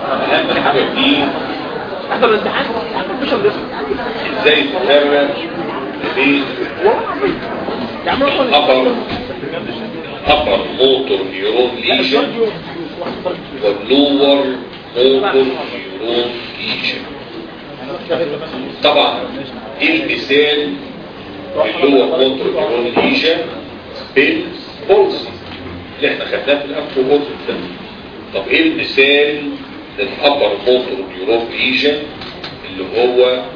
اهم حاجه فيه احضر الامتحان مش هندسه ازاي تفرق بين يا عم روح الابر ابر موتور نيورون ليجن واللور موتور نيورون ليجن طبعا ايه المثال اللور موتور نيورون ليجن بالبولسي اللي احنا خدناه في الانفو بولسي ده طب ايه المثال للابر موتور نيورون ليجن اللي هو آه،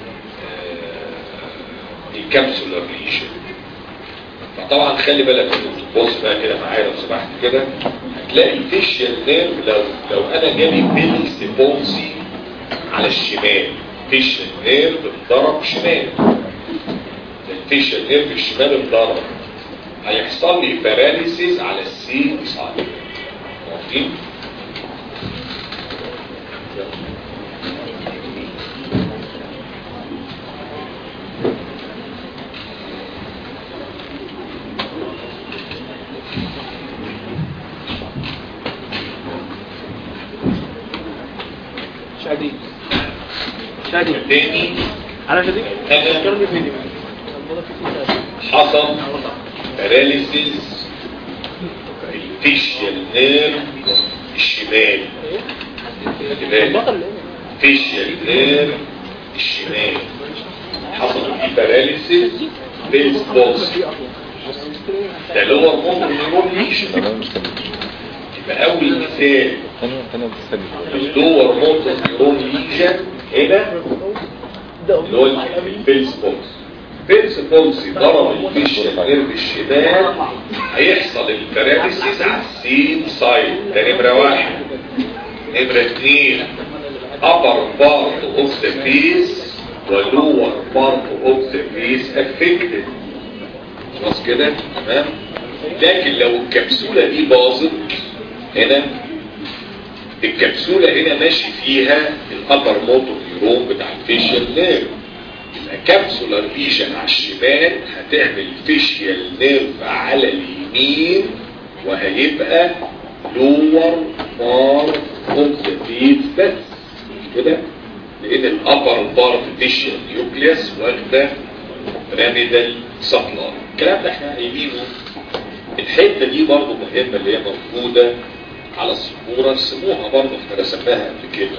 الكابسولار ليجن فطبعا خلي بالك انت بص بقى كده معايا لو سمحت كده هتلاقي الفيشيال نيرف لو لو انا جالي بيلز بولسي على الشمال فيشيال نيرف ضرب شمال الفيشيال نيرف الشمال اتضرب هيحصل لي باراليسيس على السي سايد واضحين؟ شادي شادي تاني انا شادي أنا كرني فيديو حصل باراليسيس الفيشيال نيرف الشمال خلي بالك. بطل فيشيال نيرف الشمال حصل فيه باراليسيس بالسبونس ده اللي هو الموتور نيرون ليشن تمام مستني يبقى اول مثال ثانية ثانية مستني الدور موتور نيرون ليشن هنا اللي هو البيلز بولس بيلز بولس ضرب الفيشيال نيرف الشمال هيحصل الباراليسيس على السين سايد ده نمرة واحد نمرة اثنين upper part of the face ولور part of the face affected خلاص كده تمام لكن لو الكبسولة دي باظت هنا الكبسولة هنا ماشي فيها الابر موتور نيرون بتاع الفيشيال نيرف يبقى كبسولار ليجن على الشمال هتعمل فيشيال نيرف على اليمين وهيبقى لور بار اوف ذا فيت بس كده لان الابر بارت فيشيال نيوكليوس واخده بيراميدال سبلاي الكلام ده احنا قايلينه الحته دي برضه مهمه اللي هي موجوده على السبوره رسموها برضه احنا رسمناها قبل كده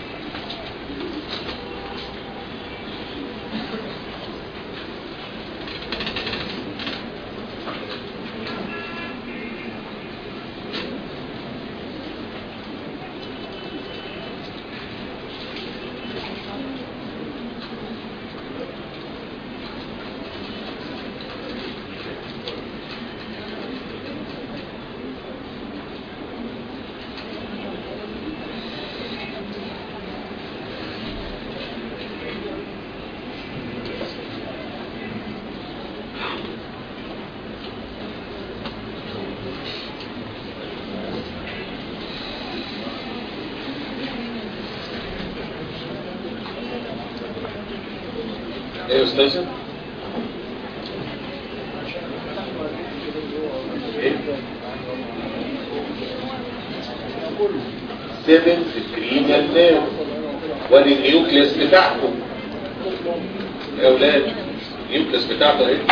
ايه يا استاذه ايه سيفن سكرينال نيرف وادي النيوكليس بتاعته يا اولاد النيوكليس بتاعته ايه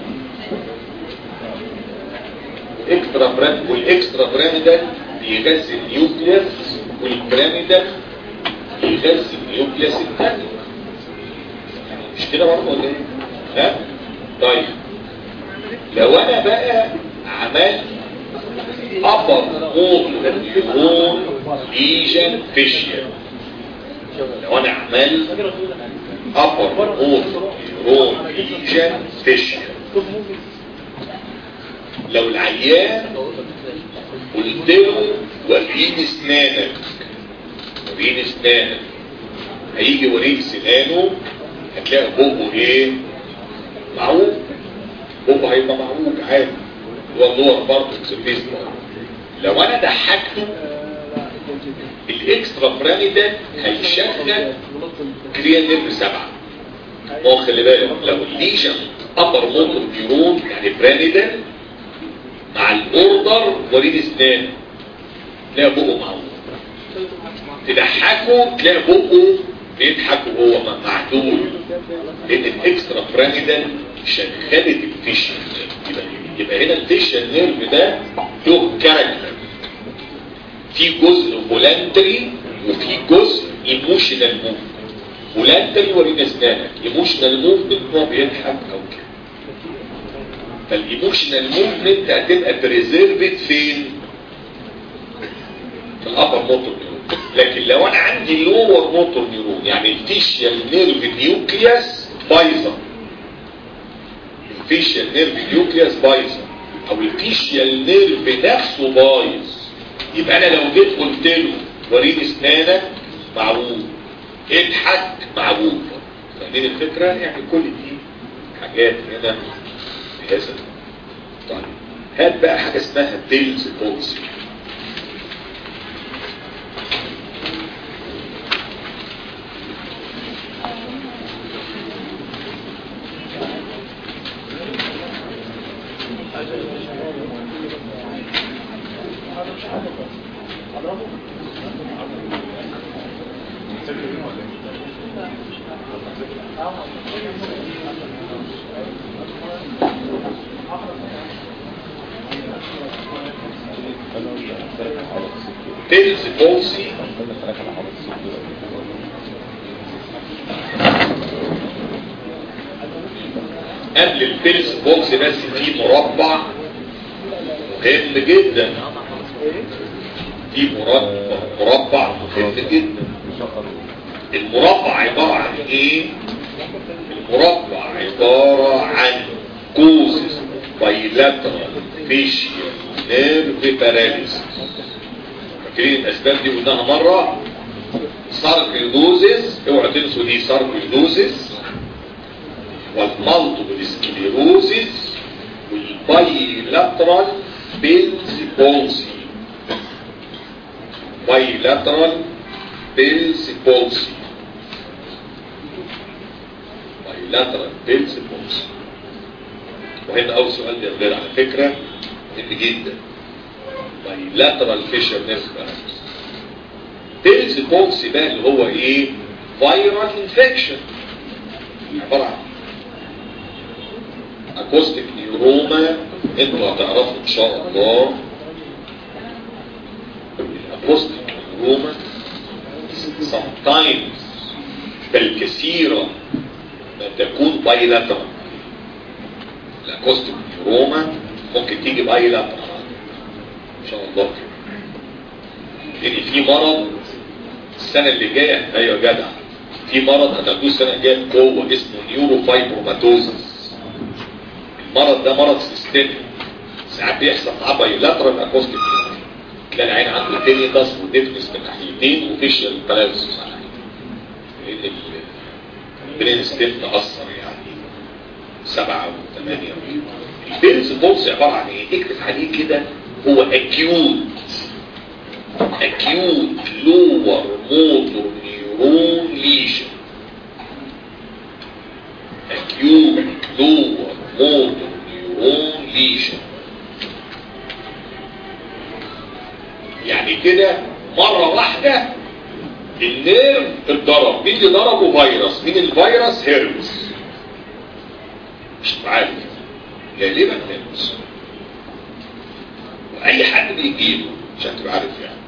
اكسترا برام والاكسترا بيراميدال بيغذي النيوكليس والبيراميدال بيغذي النيوكليس الثاني مش كده برضه ولا ايه؟ ها؟ طيب لو انا بقى عملت upper motor neuron lesion fissure لو انا عملت upper motor neuron lesion fissure لو العيان قلت له وريني اسنانك وريني اسنانك هيجي يوريك سنانه هتلاقي بوبه ايه معوج بوبه هيبقى معوج عادي هو اللور برضه سبيس لو انا ضحكته الاكسترا براميدال هيشغل كريا نيرف سبعه ما هو خلي بالك لو الليجن ابر موتور نيورون يعني براميدال مع الاوردر وريد اسنان تلاقي بقه معوج تضحكه تلاقي بقه بيضحك وهو م- معدول لان الاكسترا بيراميدال شغلت الفيشن يبقى يبقى هنا الفيشن نيرف ده له كاركتر في جزء فولانتري وفي جزء ايموشنال موفمنت فولانتري ورينا اسنانك ايموشنال موفمنت هو بيضحك او كده فالايموشنال موفمنت هتبقى بريزيرفد فين في الابر موتور نيورون لكن لو انا عندي لور موتور نيورون يعني الفيشيال نيرف نيوكليوس بايظه الفيشيال نيرف نيوكليوس بايظه او الفيشيال نيرف نفسه بايظ يبقى انا لو جيت قلت له وريني اسنانك معروف اضحك معروف فاهمين الفكره يعني كل دي حاجات هنا في هذا طيب هات بقى حاجه اسمها بيلز بولسي بيلز بولسي قبل البيلز بولسي بس في مربع مهم جدا في مربع مربع مهم جدا المربع عبارة عن ايه المربع عبارة عن كوزز بايلاترال فيشيال نيرف باراليسيس فاكرين الاسباب دي قلناها مرة ساركيدوزيس اوعوا تنسوا دي ساركيدوزيس والمالتيبل سكليروزيس والبايلاترال بيلز بولسي بايلاترال بيلز بولسي بايلاترال بيلز بولسي وهنا اول سؤال يا ولاد على فكرة مهم جدا بايلاترال فيشر نيرف بيلز بولسي بقى اللي هو ايه فايرال انفكشن عبارة عن اكوستيك نيوروما انتوا هتعرفوا ان شاء الله الاكوستيك نيوروما sometimes بل كثيرا ما تكون بايلاترال الاكوستيك نيوروما ممكن تيجي بايلاترال ان شاء الله لان في مرض السنة اللي جاية ايوه يا جدع في مرض هتاخدوه السنة الجاية بقوة اسمه نيوروفايبروماتوزس المرض ده مرض سيستمي ساعات بيحصل معاه بايلاترال اكوستيك نيوروما تلاقي العين عنده تينيتاس وديفنس من ناحيتين وفيشيال باراليسيس على لان البرين ستيم تأثر يعني سبعة وثمانية البيلز بولس عبارة عن ايه؟ اكتب عليه كده هو اكيوت اكيوت لور موتور نيورون ليشن اكيوت لور موتور نيورون ليشن يعني كده مرة واحدة النيرف اتضرب مين اللي ضربه فيروس مين الفيروس هيرمس مش عارف غالبا هيرمس واي حد بيجيبه عشان تبقى عارف يعني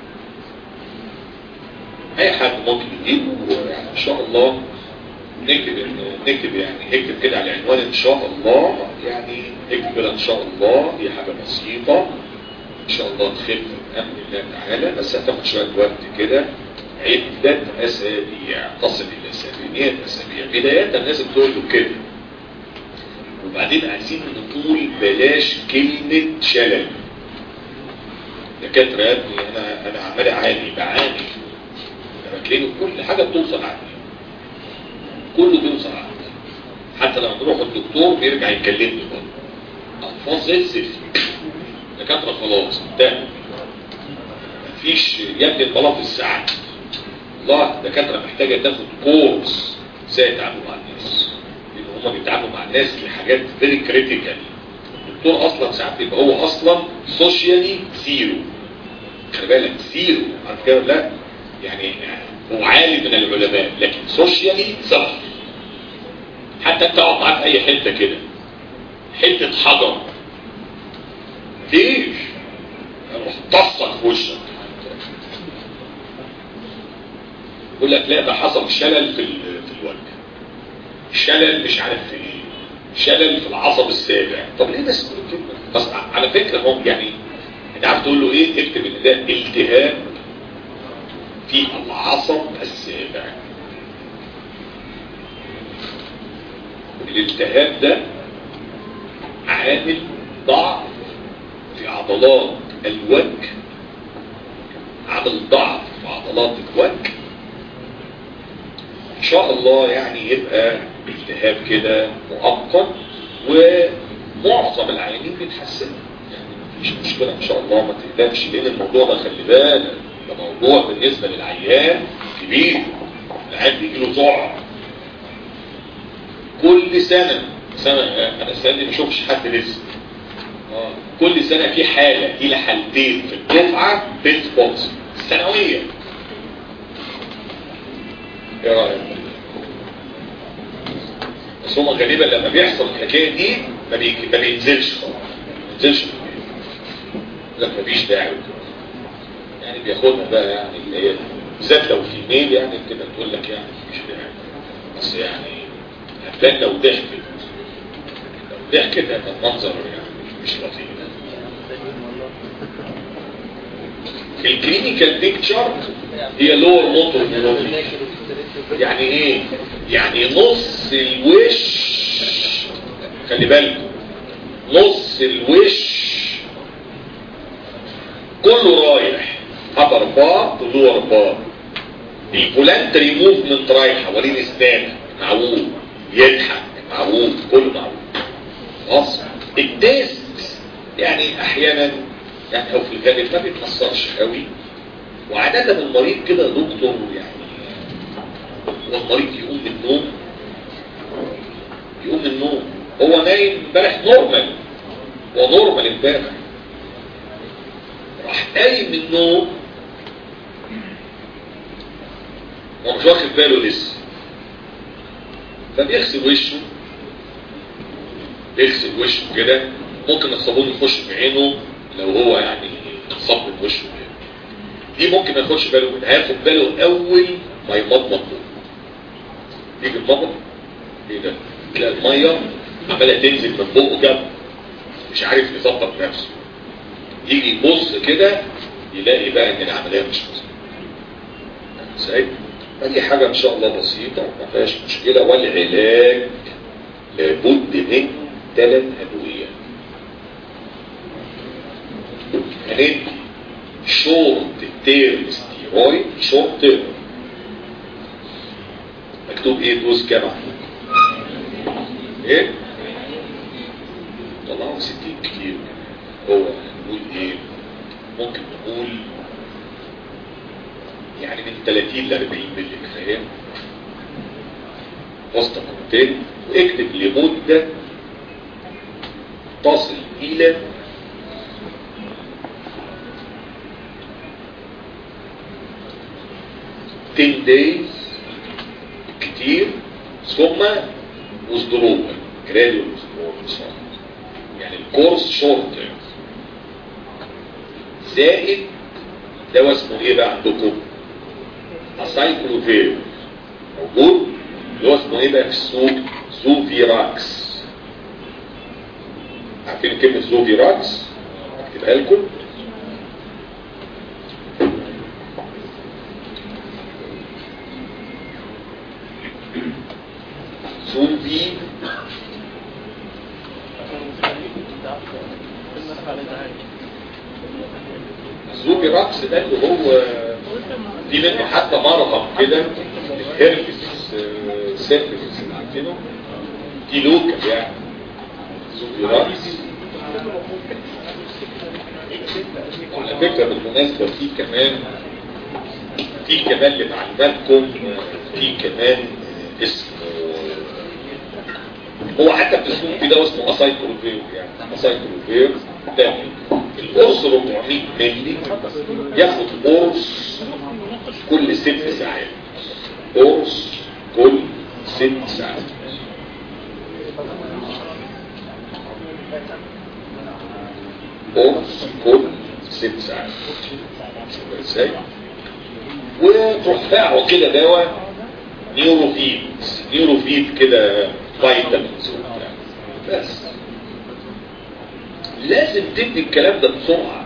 اي حد ممكن يجيبه يعني ان شاء الله نكتب نكتب يعني اكتب كده على العنوان ان شاء الله يعني اكتب كده ان شاء الله دي حاجة بسيطة ان شاء الله تخف بامر الله تعالى بس هتاخد شوية وقت كده عدة اسابيع تصل الى ثمانية اسابيع بداية الناس بتقول له كده وبعدين عايزين نقول بلاش كلمة شلل دكاترة يا ابني انا انا عمال اعاني بعاني لما تلاقي كل حاجة بتوصل عندي كله بيوصل عندي حتى لما نروح الدكتور بيرجع يكلمني برضه الفاظ زي الزفت دكاترة خلاص انتهى مفيش يا ابني البلاط الساعات والله الدكاترة محتاجة تاخد كورس ازاي يتعاملوا مع الناس لان هم بيتعاملوا مع الناس في حاجات فيري كريتيكال الدكتور اصلا ساعات بيبقى هو اصلا سوشيالي زيرو خلي بالك زيرو عارف كده لا يعني هو عالم من العلماء لكن سوشيالي صفر حتى انت اقعد معاه في اي حته كده حته حجر ليش؟ اروح طصك في وشك يقول لك لا ده حصل شلل في ال- في الوجه شلل مش عارف في ايه شلل في العصب السابع طب ليه بس تقول كده بس على فكره هم يعني انت عارف تقول له ايه اكتب ان ده التهاب في العصب السابع الالتهاب ده عامل ضعف في عضلات الوجه عامل ضعف في عضلات الوجه ان شاء الله يعني يبقى التهاب كده مؤقت ومعظم العيانين بيتحسنوا يعني مفيش مشكله ان شاء الله ما تقلقش لان الموضوع ده خلي بالك ده موضوع بالنسبه للعيان كبير العيان بيجي له ذعر كل سنه سنه انا السنه دي ما شفتش حد لسه آه. كل سنه في حاله الى حالتين في الدفعه بيت بوكس سنويا ايه رايك بس هما غالبا لما بيحصل الحكايه دي ما, بي... ما بينزلش خالص ما بينزلش في البيت لا مفيش داعي وكده. يعني بياخدها بقى يعني اللي هي بالذات لو في ميل يعني كده تقول لك يعني مفيش داعي بس يعني هتلاقي لو ضحكت لو ضحكت هيبقى المنظر يعني مش لطيف الكلينيكال بيكتشر هي لور موتور نيورون يعني ايه يعني نص الوش خلي بالكم نص الوش كله رايح ابر بار ولور بار الفولانتري موفمنت رايحه ورين اسنانه معوج يضحك معوج كله معوج خلاص التيست يعني احيانا يعني او في الغالب ما بيتاثرش قوي وعاده المريض كده يا دكتور يعني هو المريض يقوم من النوم يقوم من النوم هو نايم امبارح نورمال هو نورمال امبارح راح قايم من النوم هو مش واخد باله لسه فبيغسل وشه بيغسل وشه كده ممكن الصابون يخش في عينه لو هو يعني اتصاب من وشه كده دي ممكن ما ياخدش باله منها هياخد باله اول ما يمضمض يجي المضمض ايه ده تلاقي الميه عماله تنزل من بقه جنب مش عارف يظبط نفسه يجي يبص كده يلاقي بقى ان العمليه مش مظبوطه ازاي فدي حاجه ان شاء الله بسيطه ما فيهاش مشكله والعلاج لابد من ثلاث ادويه هندي شورت تيرم ستيرويد شورت تيرم مكتوب ايه دوز كام ايه طلعوا 60 كتير هو نقول ايه ممكن نقول يعني من 30 ل 40 مللي كفايه وسط مرتين واكتب لمده تصل الى ten days كتير ثم withdrawal gradual withdrawal يعني الكورس شورت زائد دواء اسمه ايه بقى عندكم اسايكلوفير موجود اللي هو اسمه ايه بقى في السوق زوفيراكس عارفين كلمة زوفيراكس اكتبها لكم زوفي زوجي رقص ده اللي هو في منه حتى مرهم كده الهربس سيرفيس عارفينه دي لوكال يعني زوجي رقص وعلى فكرة بالمناسبة في كمان في كمان لمعلوماتكم في كمان اسمه هو حتى في السوق في دواء اسمه اسايكلوفير يعني اسايكلوفير ده القرص 400 مللي ياخد قرص كل ست ساعات قرص كل ست ساعات قرص كل ست ساعات ازاي وتروح فاعه كده دواء نيوروفيد نيوروفيد كده فيتامينز وبتاع بس لازم تدي الكلام ده بسرعه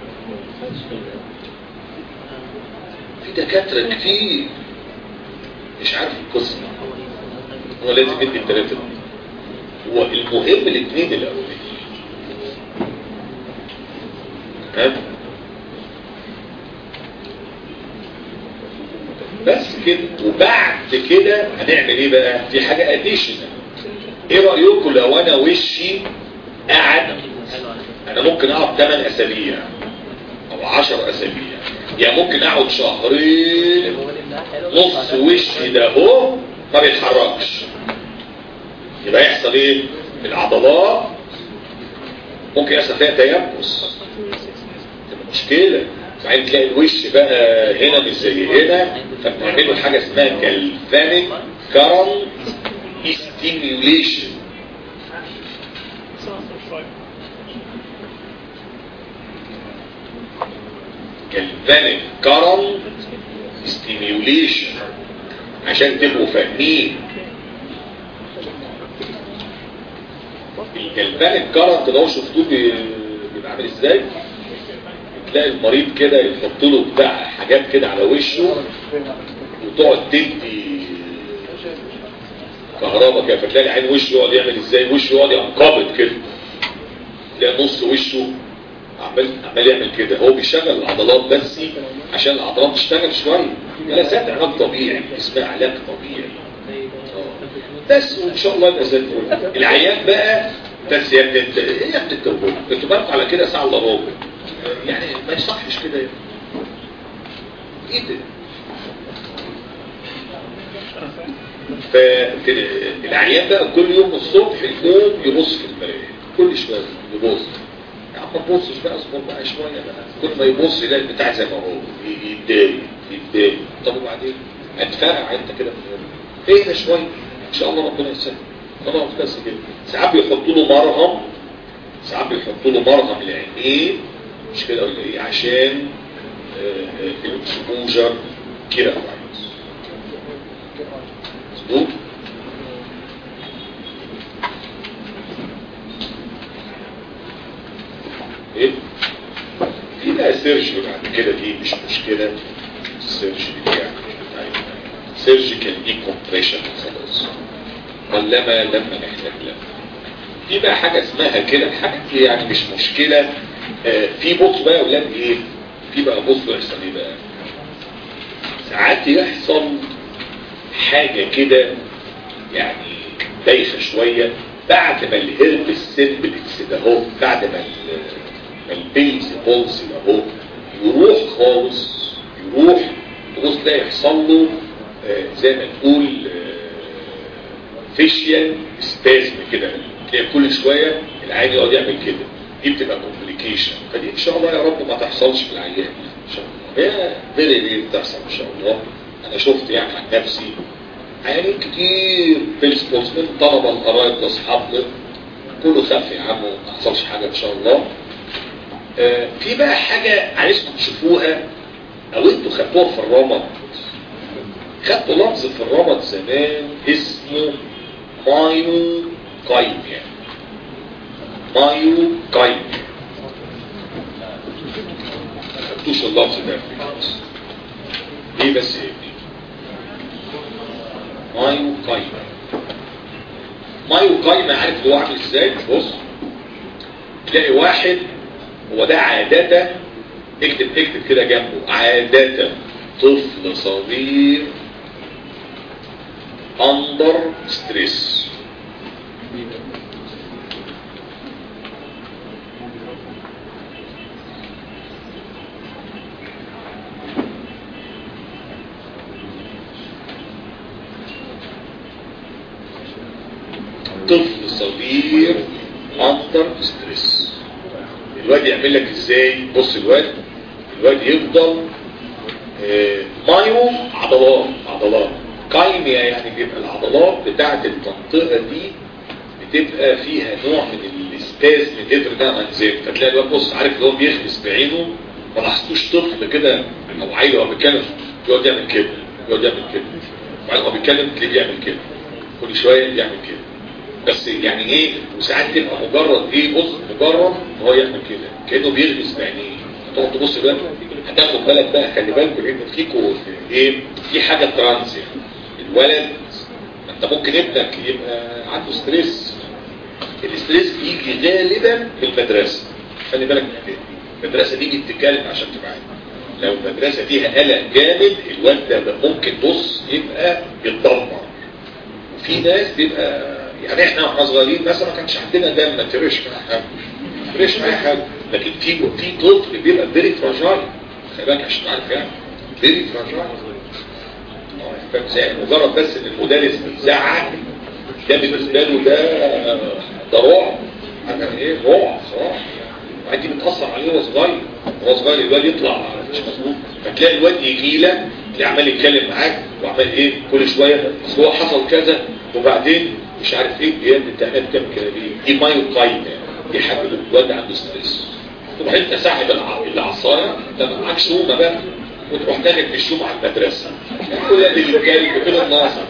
في دكاتره كتير مش عارف القصه هو لازم يدي الثلاثه دول هو المهم الاثنين الاولانيين ها بس كده وبعد كده هنعمل ايه بقى في حاجة اديشنال ايه رأيكم لو انا وشي قعد انا ممكن اقعد 8 اسابيع او 10 اسابيع يعني ممكن اقعد شهرين نص وشي ده اهو ما بيتحركش يبقى يحصل ايه العضلات ممكن يحصل فيها تيبس تبقى مشكلة بعدين تلاقي الوش بقى هنا مش زي هنا فبنعمله حاجة اسمها كالفانيك كارن ستيميوليشن كالفانيك كارن ستيميوليشن عشان تبقوا فاهمين الجلبان الكرنت ده شفتوه بيبقى عامل ازاي تلاقي المريض كده يحط له بتاع حاجات كده على وشه وتقعد تدي كهرباء كده فتلاقي عين وشه يقعد يعمل ازاي وشه يقعد ينقبض كده تلاقي نص وشه عمال عمال يعمل كده هو بيشغل العضلات بس عشان العضلات تشتغل شويه جلسات علاج طبيعي اسمها علاج طبيعي بس وان شاء الله يبقى زي الفل العيان بقى بس يا ابني انت ايه يا ابني التوبه انتوا بالكم على كده ساعه الا ربع يعني ما يصحش كده يعني. ايه ده فالعيان بقى كل يوم الصبح يقوم يبص في المرايه كل شويه يبص يا عم ما تبصش بقى اصبر بقى شويه بقى كل ما يبص يلاقي البتاع زي ما هو يتضايق يتضايق طب وبعدين هتفرع انت كده من ايه ده شويه ان شاء الله ربنا يسهل خلاص بس كده ساعات بيحطوا له مرهم ساعات بيحطوا له مرهم لعينيه مش كده ولا ايه عشان الاكسبوجر كده كويس مظبوط ايه في بقى سيرجري بعد كده دي مش مشكله السيرجري دي يعني سيرجيكال دي كومبريشن خلاص قلما لما نحتاج لها في بقى حاجة اسمها كده الحاجات دي يعني مش مشكلة آه في بص بقى يا اولاد ايه في بقى بص يحصل ايه بقى ساعات يحصل حاجة كده يعني دايخة شوية بعد ما الهرب السيمبلكس ده اهو بعد ما البيلز بولز ده اهو يروح خالص يروح تبص ده يحصل له آه زي ما تقول آه فيشيال سبازم كده تلاقي كل شوية العين يقعد يعمل كده دي بتبقى كومبليكيشن فدي ان شاء الله يا رب ما تحصلش في العيان ان شاء الله هي فيري فيري بتحصل ان شاء الله انا شفت يعني عن نفسي عيانين كتير في السبورتس من طلبة القرايب واصحابنا كله خف يا عم ما حصلش حاجة ان شاء الله آه في بقى حاجة عايزكم تشوفوها او انتوا خدتوها في الرمض خدتوا لفظ في الرمض زمان اسمه مايو كايميا مايو كايميا ما خدتوش اللفظ ده ليه بس يا ابني مايو كايميا مايو كايميا عارف هو عامل ازاي بص تلاقي واحد هو ده عادة اكتب اكتب كده جنبه عادة طفل صغير اندر ستريس طفل صغير اندر ستريس الواد يعمل لك ازاي بص الواد الواد يفضل آه مايو عضلات عضلات كايميا يعني بيبقى العضلات بتاعت المنطقة دي بتبقى فيها نوع من الاسبازم الافر ده انزيم فتلاقي الواد بص عارف اللي هو بيخبز بعينه ما لاحظتوش طفل كده او عيل وهو بيتكلم يقعد يعمل كده يقعد يعمل كده وبعدين هو بيتكلم تلاقيه بيعمل كده كل شويه يعمل كده بس يعني ايه وساعات تبقى مجرد ايه بص مجرد ان هو يعمل كده كانه بيغمز بعينيه هتقعد تبص بقى هتاخد بالك بقى خلي بالكم لان فيكم ايه في حاجه ترانس يعني الولد ما انت ممكن ابنك يبقى عنده ستريس الاستريس بيجي غالبا في المدرسه خلي بالك من كده المدرسه دي بتتكلم عشان تبقى عارف لو المدرسه فيها قلق جامد الواد ده ممكن بص يبقى يتدمر وفي ناس بيبقى يعني احنا واحنا صغيرين مثلا ما كانش عندنا دم ما تفرش معايا حاجه ما تفرش معايا حاجه لكن في في طفل بيبقى فيري فراجايل خلي بالك عشان تعرف يعني فيري فراجايل مجرد بس ان المدرس بيزعق ده بالنسبه له ده ده رعب انا ايه رعب صراحه وعندي بتاثر عليه وهو صغير وهو صغير الواد يطلع مش مظبوط فتلاقي الواد يجي لك تلاقي عمال يتكلم معاك وعمال ايه كل شويه اصل هو حصل كذا وبعدين مش عارف ايه هي الامتحانات كام كده دي دي مايوكاين دي حاجه الواد عنده ستريس تروح انت ساحب العصايه انت معاك شومه بقى وتروح داخل في الشوم على المدرسه كل اللي الجاي كده الناصر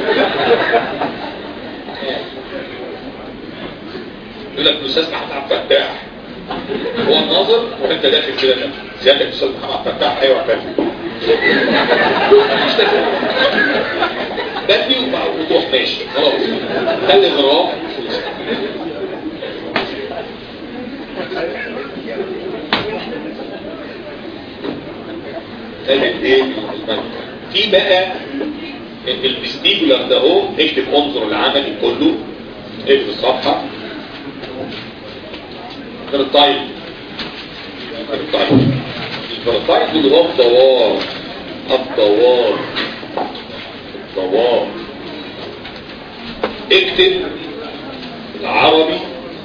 يقول لك الاستاذ محمد عبد الفتاح هو الناظر وانت داخل كده سيادتك الاستاذ محمد عبد الفتاح ايوه فاهم بدي وتروح ماشي خلاص ده الاغراء ايه في بقى الفيستيبولار ده اهو اكتب انظر العملي كله اكتب الصفحه الفرطايل الفرطايل الفرطايل اللي هو الدوار الدوار الدوار اكتب العربي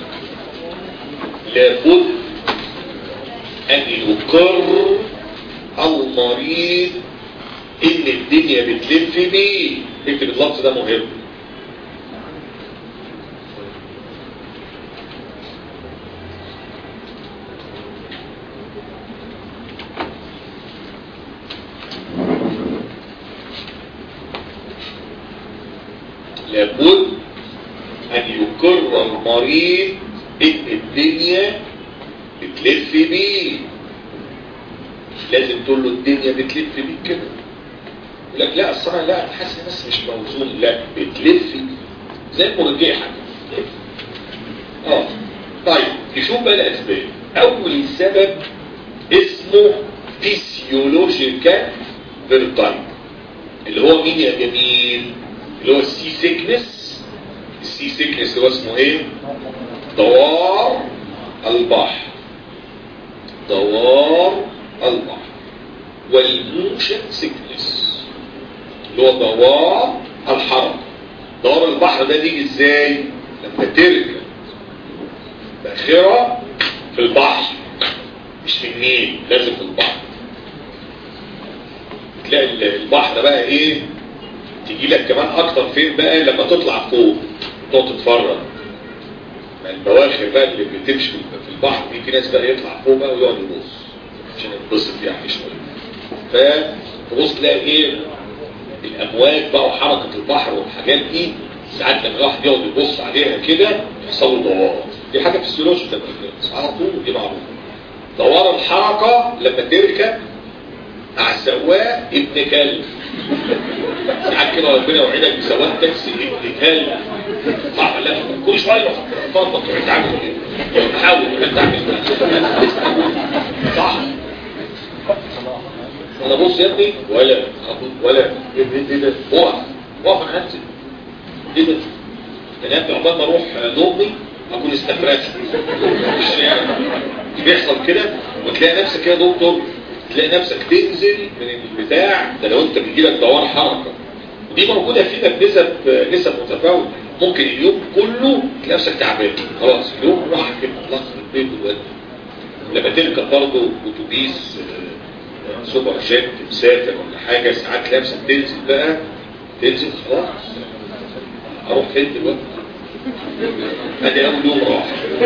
لابد ان يقر المريض ان الدنيا بتلف بيه اكتب اللفظ ده مهم لابد ان يقر المريض ان الدنيا بتلف بيه لازم تقول له الدنيا بتلف بيك كده يقول لك لا اصل انا لا انا حاسس بس مش موزون لا بتلف زي المرجحه اه طيب نشوف بقى الاسباب اول سبب اسمه فيسيولوجيكال فيرتايب اللي هو مين يا جميل اللي هو السي سيكنس السي سيكنس اللي هو اسمه ايه دوار البحر دوار البحر والموشن سيكنس اللي هو دوار الحركة دوار البحر ده يجي ازاي لما تركب باخرة في البحر مش في النيل لازم في البحر تلاقي البحر بقى ايه تيجي لك كمان اكتر فين بقى لما تطلع فوق تقعد تتفرج البواخر بقى اللي بتمشي في البحر دي في ناس بقى يطلع فوق بقى ويقعد يبص عشان يتبسط يعني شويه فتبص تلاقي ايه الامواج بقى وحركه البحر والحاجات دي ساعات لما الواحد يقعد يبص عليها كده يحصل له دوار دي حاجه فيسيولوجيكال على طول دي معروفه دوار الحركه لما تركب مع السواق ابن كلب ساعات كده ربنا يوعدك بسواق تاكسي ابن كلب صح لا كل شويه يروح تفضل تروح تعمل كده تحاول انت تعمل صح انا بص يا ابني ولا ولا ايه ده اقف اقف انا هنزل ايه ده انا ابني عقبال ما اروح نومي اكون استفرغت في الشارع بيحصل كده وتلاقي نفسك يا دكتور تلاقي نفسك تنزل من البتاع ده لو انت بيجيلك دوار حركه ودي موجوده فينا بنسب نسب متفاوته ممكن اليوم كله تلاقي نفسك تعبان خلاص اليوم راح كده خلاص البيت دلوقتي لما تركب برضه اتوبيس سوبر جيت مسافر ولا حاجة ساعات لابسة تنزل بقى تنزل خلاص اروح فين دلوقتي ادي اول يوم راح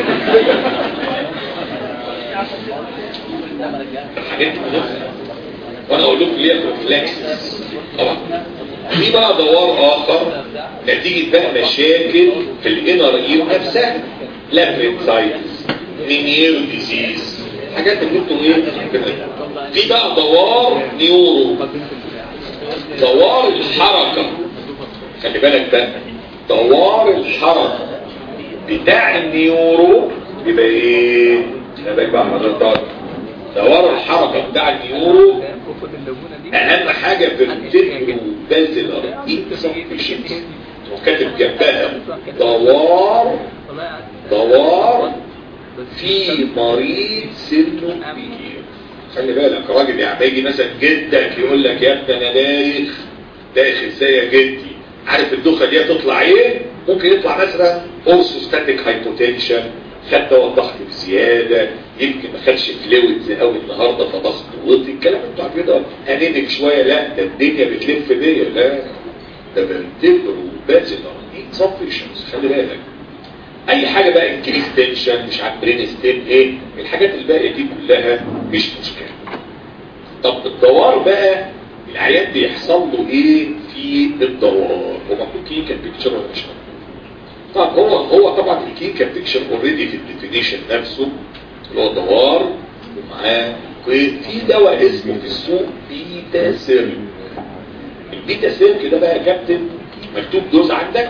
الحاجات دي مهمة. وانا اقول لكم ليه ريفلكس طبعا في بقى دوار اخر نتيجة بقى مشاكل في الانر اير نفسها لابرينسايتس مينير ديزيز حاجات اللي انتوا ايه كده. في بقى دوار نيورو دوار الحركة خلي بالك بقى دوار الحركة بتاع النيورو يبقى ايه خلي بالك بقى حضرتك دوار الحركة بتاع النيورو اهم حاجة فيرتيبرو بازلر انسفيشنسي وكاتب جنبها دوار دوار في مريض سنه كبير خلي بالك راجل يعني يجي مثلا جدك يقول لك يا ابني انا دايخ دايخ ازاي يا جدي عارف الدوخه دي هتطلع ايه ممكن يطلع مثلا اورثوستاتيك هايبوتنشن خد دواء ضغط بزياده يمكن ما خدش فلويدز قوي النهارده فضغط وطي الكلام بتاع كده انيميك شويه لا ده الدنيا بتلف بيا لا ده بنتبر وبازلر انسفيشنس خلي بالك اي حاجة بقى انكريس تنشن مش عارف برين ستيم ايه الحاجات الباقية دي كلها مش مشكلة طب الدوار بقى العيان بيحصل له ايه في الدوار هو مكتوب كلينيكال بيكتشر ولا مش مكتوب طب هو هو طبعا الكلينيكال بيكتشر اوريدي في الديفينيشن نفسه اللي هو دوار ومعاه في دواء اسمه في السوق بيتا سيرك البيتا سيرك ده بقى يا كابتن مكتوب دوز عندك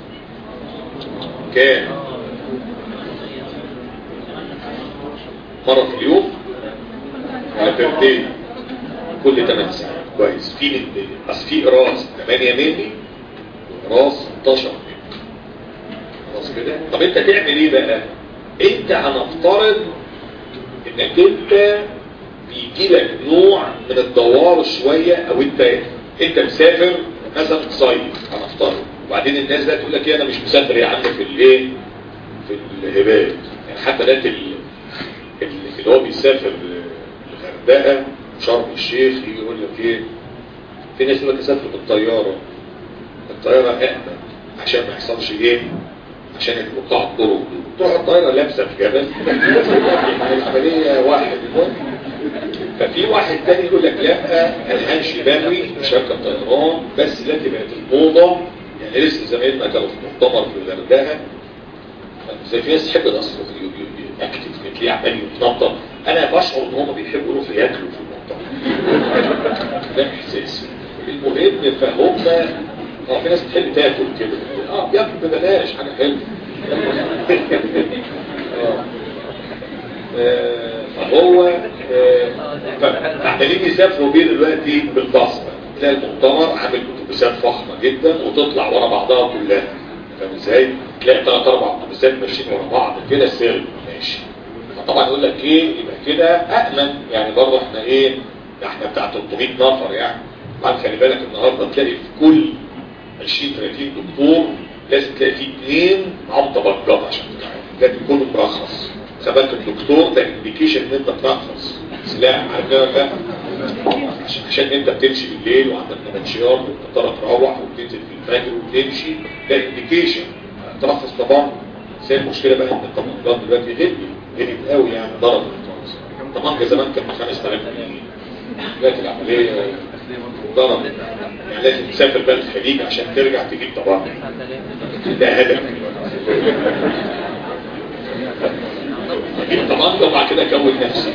كام مرة في اليوم ولا ترتين كل 8 ساعات كويس في من اصل في راس 8 مللي راس 16 مللي خلاص كده طب انت تعمل ايه بقى انت هنفترض انك انت بيجي لك نوع من الدوار شوية او انت انت مسافر مثلا صيف هنفترض وبعدين الناس بقى تقول لك ايه انا مش مسافر يا عم في الايه في الهبات يعني حتى ده اللي هو بيسافر الغردقه شرم الشيخ يجي يقول لك ايه في ناس يقول لك اسافر بالطياره الطياره امن عشان ما يحصلش ايه عشان قطاع الطرق تروح الطياره لابسه في جبل العمليه واحد المهم ففي واحد تاني يقول لك لا انا همشي بري مش هركب طيران بس دلوقتي بقت الموضه يعني لسه زمايلنا كانوا في مؤتمر في الغردقه زي في ناس تحب الاصل اكتف تلاقيه عمال يتنطط انا بشعر ان هم بيحبوا يروحوا ياكلوا في المؤتمر ده احساسي المهم فهم اه في ناس بتحب تاكل كده اه بياكل ببلاش حاجه حلوه فهو فعمالين يسافروا بيه دلوقتي بالباص تلاقي المؤتمر عامل اتوبيسات فخمه جدا وتطلع ورا بعضها كلها فاهم ازاي؟ تلاقي ثلاث اربع اتوبيسات ماشيين ورا بعض كده سير ماشي فطبعا يقول لك ايه يبقى كده امن يعني برضه احنا ايه احنا بتاع 300 نفر يعني طبعا خلي بالك النهارده تلاقي في كل 20 30 دكتور لازم تلاقي فيه اثنين معاهم طبقات عشان تتعامل لازم يكونوا مرخص ثبات الدكتور ده انديكيشن ان انت ترخص سلاح على كده لا عشان انت بتمشي بالليل وعندك منشيار وتضطر تروح وتنزل في الفجر وتمشي ده انديكيشن ترخص طبعا بس هي المشكله بقى ان الطبقات دلوقتي غلي غليت قوي يعني ضرب طبعا زمان كان ب 5000 جنيه دلوقتي العمليه ضرب يعني لازم تسافر بقى الخليج عشان ترجع تجيب طبعا ده هدف اجيب طبعا وبعد كده اكون نفسي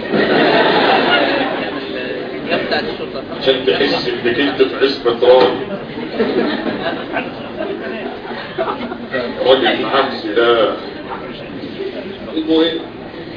عشان تحس انك انت في عصبة راجل راجل معاه سلاح المهم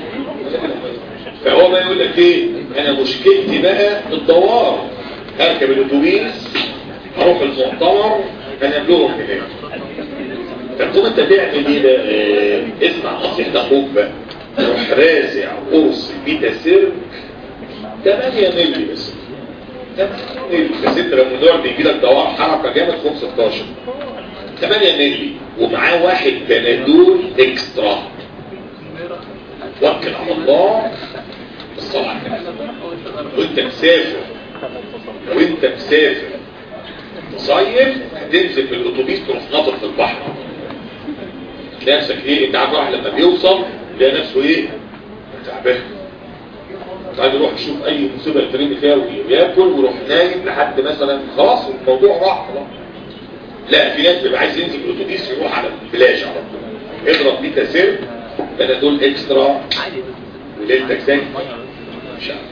فهو بقى يقول لك ايه انا مشكلتي بقى الدوار هركب الاتوبيس اروح المؤتمر انا لهم هناك فتقوم انت تعمل ايه بقى اسمع نصيحة اخوك بقى روح رازع قرص بيتا سير 8 مللي بس 8 مللي بس انت لما النوع بيجي لك دوار حركه جامد فوق 16 8 مللي ومعاه واحد بنادول اكسترا وكل على الله الصلاة وانت مسافر وانت مسافر تصيف هتنزل في الاتوبيس تروح ناطط في البحر تلاقي نفسك ايه انت عارف واحد لما بيوصل تلاقي نفسه ايه تعبان عايز يروح يشوف اي مصيبه يترمي فيها وياكل ويروح نايم لحد مثلا خلاص الموضوع راح خلاص لا في ناس بيبقى عايز ينزل بالاتوبيس يروح على البلاج على طول اضرب بيتا سير انا دول اكسترا وليلتك زي مش عارف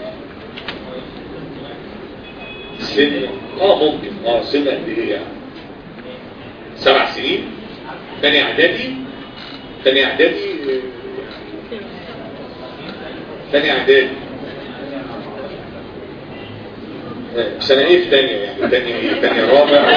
سن اه ممكن اه سن قد ايه يعني سبع سنين تاني اعدادي تاني اعدادي تاني اعدادي سنة ايه في تانية يعني تانية ايه تانية رابع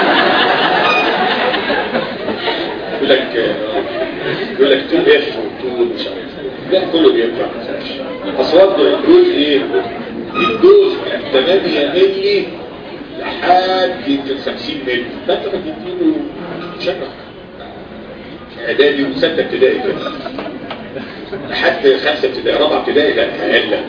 يقول لك يقول لك تو اف وتو مش عارف لا كله بينفع اصوات الدوز ايه الدوز من 8 ملي لحد يمكن 50 ملي فانت ما تديله شرح اعدادي وسته ابتدائي كده لحد خمسه ابتدائي رابعه ابتدائي لا اقل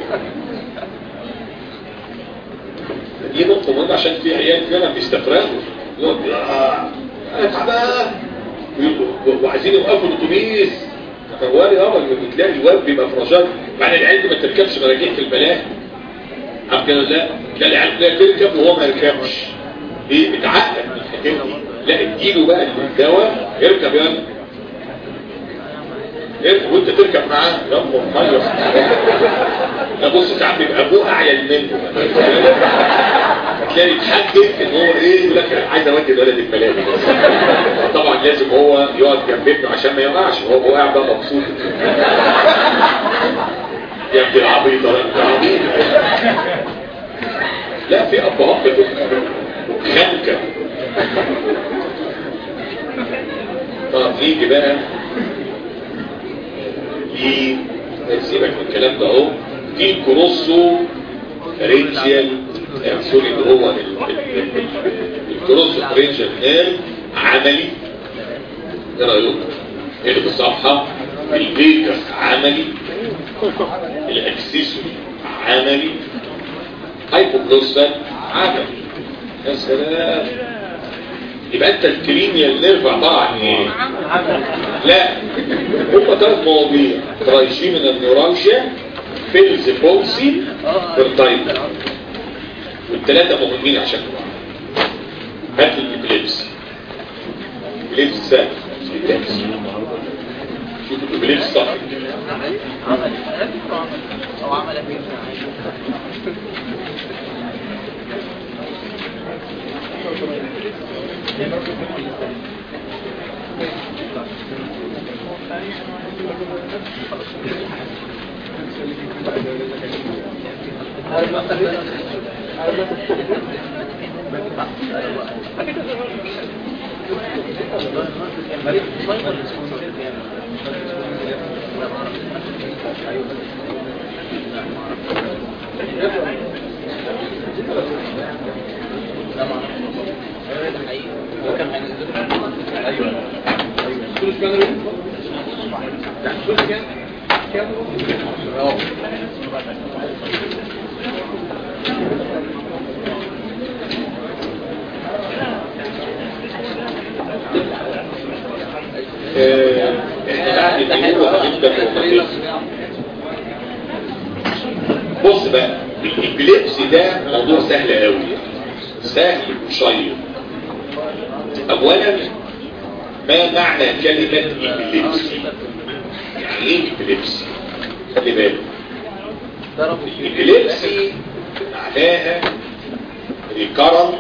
دي نقطة مهمة عشان في عيال فعلا بيستفرغوا يقعد انا تعبان وعايزين يوقفوا الاتوبيس فوالي اه بتلاقي الواد بيبقى في رجاء مع ان العيال دي ما تركبش مراجيح في الملاهي عارف كده لا تلاقي العيال كلها تركب وهو ما يركبش ليه بيتعقد من الحكايه دي لا اديله بقى الدواء يركب يلا يركب وانت تركب معاه يلا مخيص لا بص ساعات بيبقى ابوه اعيل منه تلاقي يتحدد ان هو ايه يقول لك عايز اودي الولد الملاهي طبعا لازم هو يقعد جنب ابنه عشان ما يقعش هو هو قاعد بقى مبسوط يا ابن العبيطه انت عبيط لا في ابهات بتبقى خنكه طب نيجي بقى في سيبك من الكلام ده اهو في الكروسو رينجيال سوري اللي هو الكروسو رينجيال نير عملي ايه رايكم؟ اللي في الصفحه الفيكس عملي الاكسسوري عملي هايبوبلوسفال عملي يا سلام يبقى انت الكريميال نيرف عباره عن ايه؟ لا هم ثلاث مواضيع ترايجيمينال نيورالجيا فيلز بولسي فيرتايب والثلاثه مهمين عشان بعض هات الابليبسي الابليبسي سهل الابليبسي شوف الابليبسي صح او عمل ايه احنا بعد الدينور هنبدا بالروماتيزم بص بقى الابليبسي ده موضوع سهل قوي سهل وشيق اولا ما معنى كلمة ابليبسي يعني ايه ابليبسي خلي بالك الابليبسي معناها ريكارن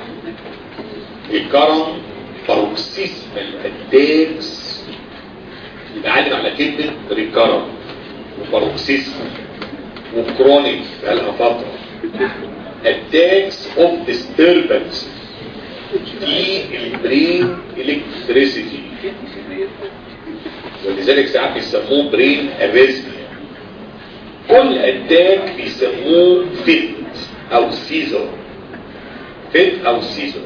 ريكارن باروكسيسمال اتاكس يبقى عالم على كلمة ريكارن وباروكسيسمال وكرونيك بقالها فترة attacks of disturbance في البرين electricity ولذلك ساعات بيسموه برين اريزميا كل اتاك بيسموه فيت او سيزر فيت او سيزر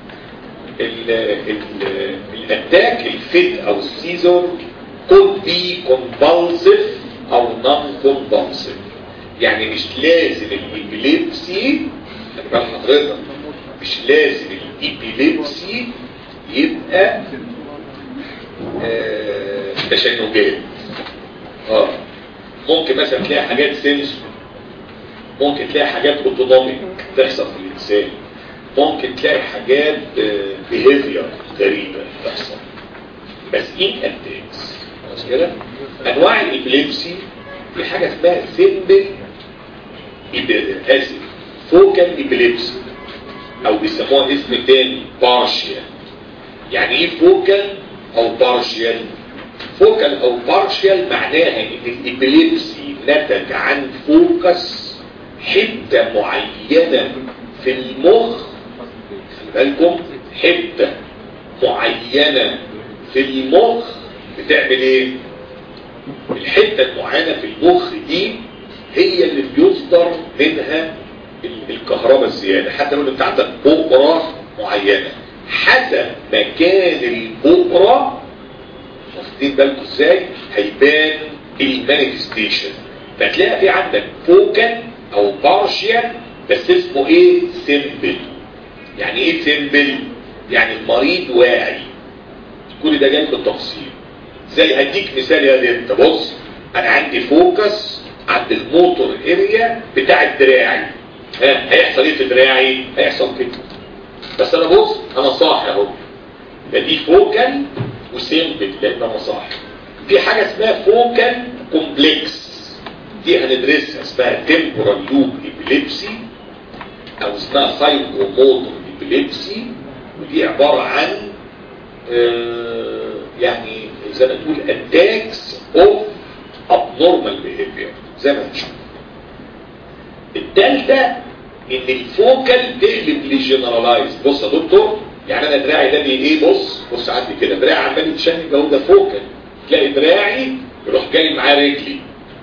الاتاك الفيت او السيزر could be compulsive او non compulsive يعني مش لازم الإبليبسي خلي بال حضرتك مش لازم الإبليبسي يبقى آه، تشنجات اه ممكن مثلا تلاقي حاجات سنسور ممكن تلاقي حاجات اوتونوميك تحصل في الانسان ممكن تلاقي حاجات بيهيفير غريبه تحصل بس ان اتاكس خلاص كده انواع الابليبسي في حاجه اسمها سيمبل اسف فوكال ابليبسي او بيسموها اسم تاني بارشيال يعني ايه فوكال او بارشيال فوكال او بارشيال معناها ان الابليبسي نتج عن فوكس حتة معينة في المخ خلي بالكم حتة معينة في المخ بتعمل ايه الحتة المعينة في المخ دي هي اللي بيصدر منها ال- الكهرباء الزيادة حتى لو انت عندك بؤرة معينة حسب مكان البؤرة واخدين بالكم ازاي هيبان المانيفستيشن فتلاقي في عندك فوكال او بارشيال بس اسمه ايه سيمبل يعني ايه سيمبل يعني المريض واعي كل ده جاي بالتفصيل زي هديك مثال يا دي انت بص انا عندي فوكس عند الموتور اريا بتاع دراعي ها هيحصل ايه في دراعي هيحصل كده بس انا بص انا صاحي اهو ده دي فوكال وسيمبل لان انا صاحي في حاجه اسمها فوكال كومبلكس دي هندرسها اسمها تمبورال لوب ابيليبسي او اسمها سايكوموتور ابيليبسي ودي عباره عن آه، يعني زي ما تقول اتاكس اوف abnormal behavior زي ما هنشوف الثالثه ان الفوكال تقلب لجنرالايز بص يا دكتور يعني انا دراعي ده بي ايه بص بص عندي كده دراعي عمال يتشنج اهو ده فوكال تلاقي دراعي يروح جاي معاه رجلي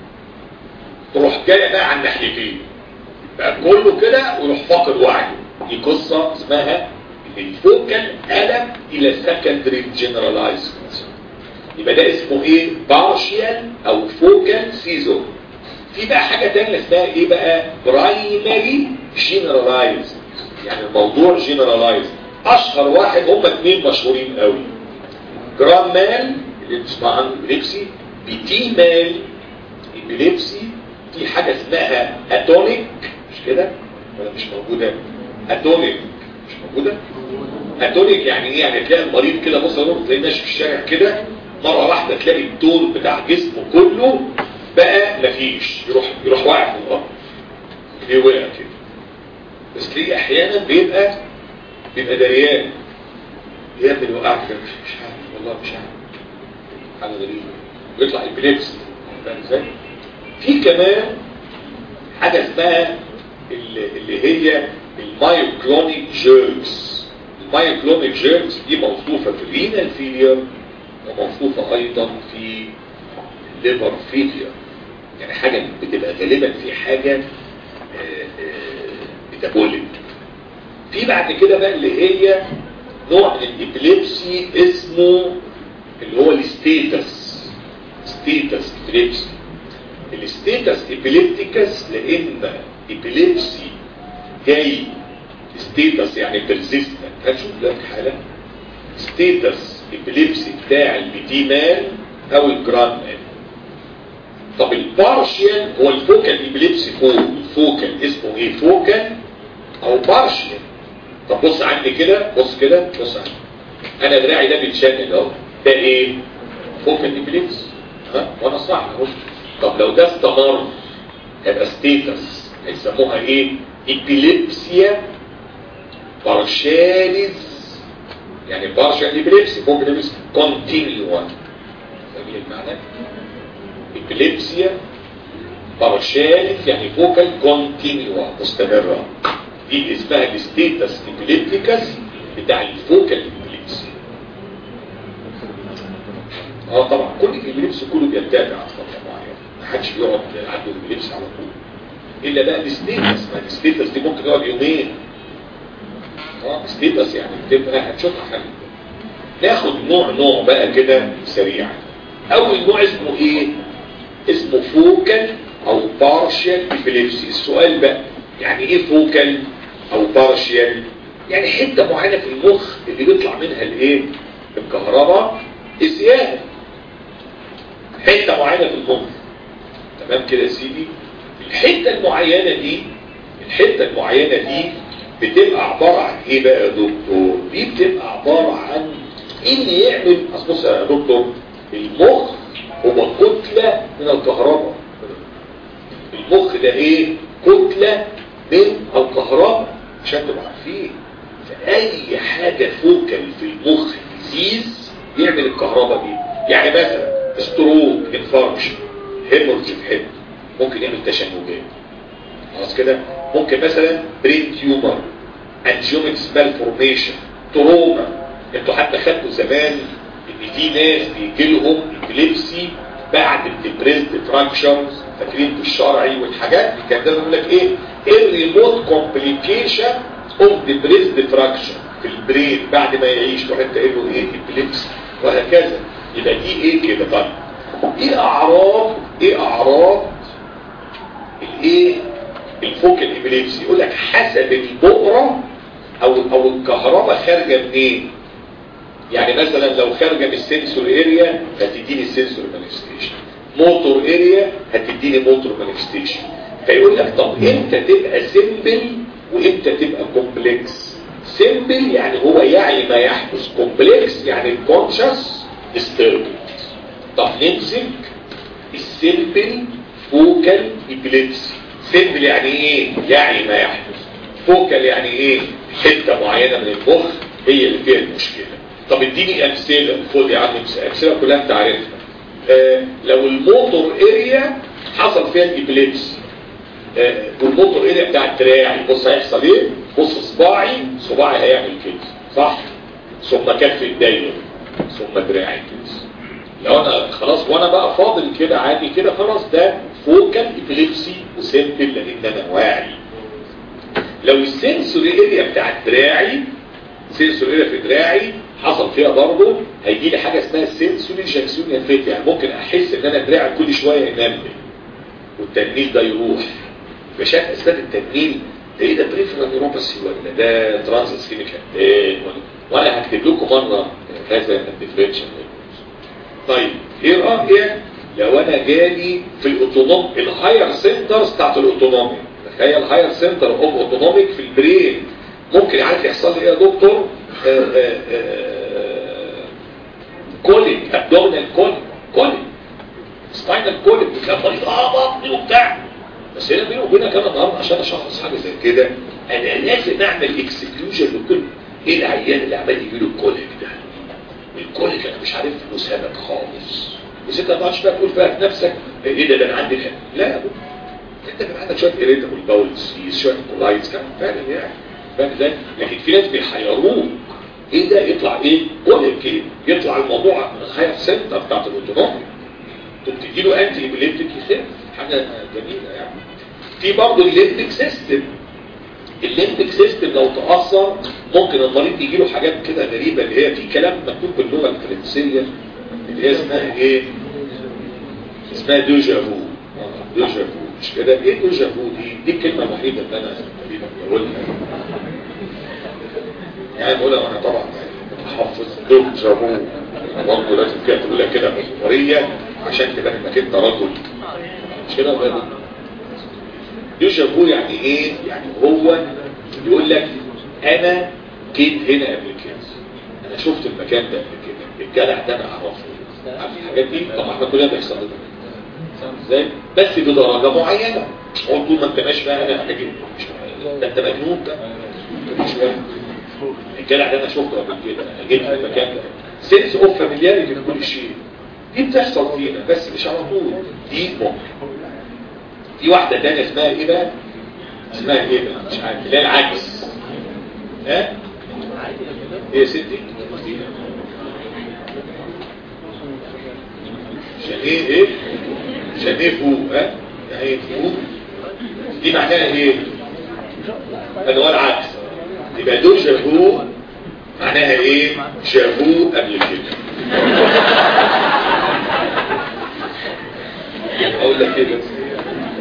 تروح جايه بقى على الناحيتين بقى كله كده ويروح فاقد وعيه دي قصه اسمها ان الفوكال قلب الى سكندري جنرالايز يبقى ده اسمه ايه بارشيال او فوكال سيزون في بقى حاجة تانية اسمها ايه بقى برايمري جنرالايز يعني الموضوع جنرالايز اشهر واحد هم اتنين مشهورين قوي جرام مان اللي بتسمع عنه ابيليبسي بيتي مان ابيليبسي في حاجة اسمها اتونيك مش كده ولا مش موجودة اتونيك مش موجودة اتونيك يعني ايه يعني تلاقي المريض كده بص يا تلاقيه ماشي في الشارع كده مرة واحدة تلاقي التون بتاع جسمه كله بقى مفيش يروح يروح واقع في الارض ليه وقع كده بس ليه احيانا بيبقى بيبقى دريان يا ابني اللي وقعت كده مش مش عارف والله مش عارف حاجه غريبه ويطلع البليبسي فاهم ازاي؟ في كمان حاجه اسمها اللي اللي هي المايوكلونيك جيركس المايوكلونيك جيركس دي موصوفه في الرينال فيلير وموصوفه ايضا في الليفر فيلير يعني حاجة بتبقى غالبا في حاجة ميتابوليك في بعد كده بقى اللي هي نوع من الابليبسي اسمه اللي هو الستيتس ستيتس ابليبسي الستيتس ابليبتيكس لان ابليبسي جاي ستيتس يعني بيرزيستنت هنشوف دلوقتي حالا ستيتس ابليبسي بتاع البيتيمان او الجرانمان طب البارشيال هو الفوكال ابليبسي فوق الفوكال اسمه ايه فوكال او بارشيال طب بص عندي كده بص كده بص عندي انا دراعي ده بيتشنج اهو ده ايه فوكال ابليبسي ها وانا صح اهو طب لو ده استمر هيبقى ستيتس هيسموها ايه ابيليبسيا بارشاليز يعني بارشال ابليبسي فوكال ابليبسي كونتينيوا فاهمين المعنى ابليبسيا بارشاليس يعني فوكال كونتينيوا مستمرة دي اسمها الستيتس ابليبتيكس بتاع الفوكال ابليبسي اه طبعا كل الابليبسي كله بينتابع على فتره معينه ما حدش بيقعد عنده ابليبسي على طول الا بقى الستيتس ما الستيتس دي ممكن يقعد يومين اه ستيتس يعني بتبقى هتشوفها حاجه ناخد نوع نوع بقى كده سريعا اول نوع اسمه ايه اسمه فوكال او بارشال ابيليبسي السؤال بقى يعني ايه فوكال او بارشال يعني حته معينه في المخ اللي بيطلع منها الايه الكهرباء الزياده حته معينه في المخ تمام كده يا سيدي الحته المعينه دي الحته المعينه دي بتبقى عباره عن ايه بقى يا دكتور دي بتبقى عباره عن ايه اللي يعمل اصل بص يا دكتور المخ هو كتله من الكهرباء المخ ده ايه كتله من الكهرباء عشان تبقوا عارفين فاي حاجه فوكال في المخ يزيز يعمل الكهرباء دي يعني مثلا ستروك انفاركشن هيمورج في حته ممكن يعمل تشنجات خلاص كده ممكن مثلا برين تيومر انجيومكس مالفورميشن تروما انتوا حتى خدتوا زمان ان في ناس بيجي لهم ابليبسي بعد الديبريسد فراكشنز فاكرين في الشرعي والحاجات دي كان ده بيقول لك ايه الريموت كومبليكيشن اوف ديبريسد فراكشن في البرين بعد ما يعيش تروح انت قايل له ايه ابليبسي وهكذا يبقى دي ايه كده طيب ايه اعراض ايه اعراض الايه الفوكال ابليبسي يقول لك حسب البؤره او او الكهرباء خارجه منين يعني مثلا لو خارجه من السنسور اريا هتديني السنسور مانيفستيشن موتور اريا هتديني موتور مانيفستيشن فيقول لك طب امتى تبقى سيمبل وامتى تبقى كومبلكس سيمبل يعني هو يعي ما يحدث كومبلكس يعني الكونشس disturbance طب نمسك السيمبل فوكال ابليبسي سيمبل يعني ايه يعني ما يحدث فوكال يعني ايه حته معينه من المخ هي اللي فيها المشكله طب اديني امثله خد يا عم امثله كلها انت عارفها آه لو الموتور اريا حصل فيها الابليبسي آه والموتور اريا بتاع دراعي بص هيحصل ايه بص صباعي صباعي هيعمل كده صح ثم كف الدايره ثم دراعي كده لو انا خلاص وانا بقى فاضل كده عادي كده خلاص ده فوكال ابليبسي وسيمبل لان انا واعي لو السنسوري اريا بتاع دراعي سنسوري اريا في دراعي حصل فيها برضه هيجي لي حاجه اسمها سنسوري جاكسونيا فيت يعني ممكن احس ان انا دراعي كل شويه ينمل والتنميل ده يروح فشاف اسباب التنميل ده ايه ده بريفرال نيوروباثي ولا ده ترانس اسكيميك وانا هكتب لكم مره هذا الديفرنشال طيب ايه رايك لو انا جالي في الاوتونوم الهاير سنترز بتاعت الاوتونومي تخيل الهاير سنتر اوف اوتونوميك في البرين ممكن عارف يحصل لي ايه يا دكتور كوليك ابدومينال كوليك كوليك سباينال كوليك بتلاقي مريض اه بطني وبتاع بس هنا بيني وبينك انا النهارده عشان اشخص حاجه زي كده انا لازم اعمل اكسكلوجن لكل ايه العيان اللي عمال يجي له الكوليك ده الكوليك انا مش عارف له سبب خالص بس انت ما تقعدش بقى تقول فيها في نفسك ايه ده ده انا عندي الحق. لا يا ابو انت كان عندك شويه اريتابل باول ديزيز شويه كولايتس كان فعلا يعني فاهم ازاي لكن في ناس بيحيروك ايه ده يطلع ايه كوليك ايه يطلع الموضوع من الهاير سنتر بتاعت الاوتونومي تدي له انتي ابيليبتيك يخف حاجه جميله يعني في برضه الليمبيك سيستم الليمبيك سيستم لو تأثر ممكن المريض يجي له حاجات كده غريبة اللي هي في كلام مكتوب باللغة الفرنسية اللي هي اسمها ايه اسمها دوجافو دوجافو مش كده ايه دوجافو دي دي الكلمة الوحيدة اللي انا تقريبا بقولها يعني بقولها وانا طبعا حافظ دوجافو برضه لازم كده تقولها كده بحضورية عشان تبان انك انت رجل مش كده ولا ديجافو يعني ايه يعني هو يقول لك انا جيت هنا قبل كده انا شفت المكان ده قبل كده الجدع ده انا اعرفه عارف الحاجات دي طب احنا كلنا بيحصل لنا ازاي بس بدرجه معينه مش هو طول ما انت ماشي بقى انا اجيب مش ده انت مجنون ده مش فاهم الجدع ده انا شفته قبل كده انا جيت في المكان ده سنس اوف فاميلياريتي لكل شيء دي بتحصل فينا بس مش على طول دي ممكن في واحدة تانية اسمها ايه بقى اسمها ايه بقى مش عارف اللي هي العجز ها ايه يا ستي شنيه ايه شنيه فوق ها يعني ايه فوق دي معناها ايه اللي هو العكس يبقى دول شافوه معناها ايه شافوه قبل كده اقول لك ايه بس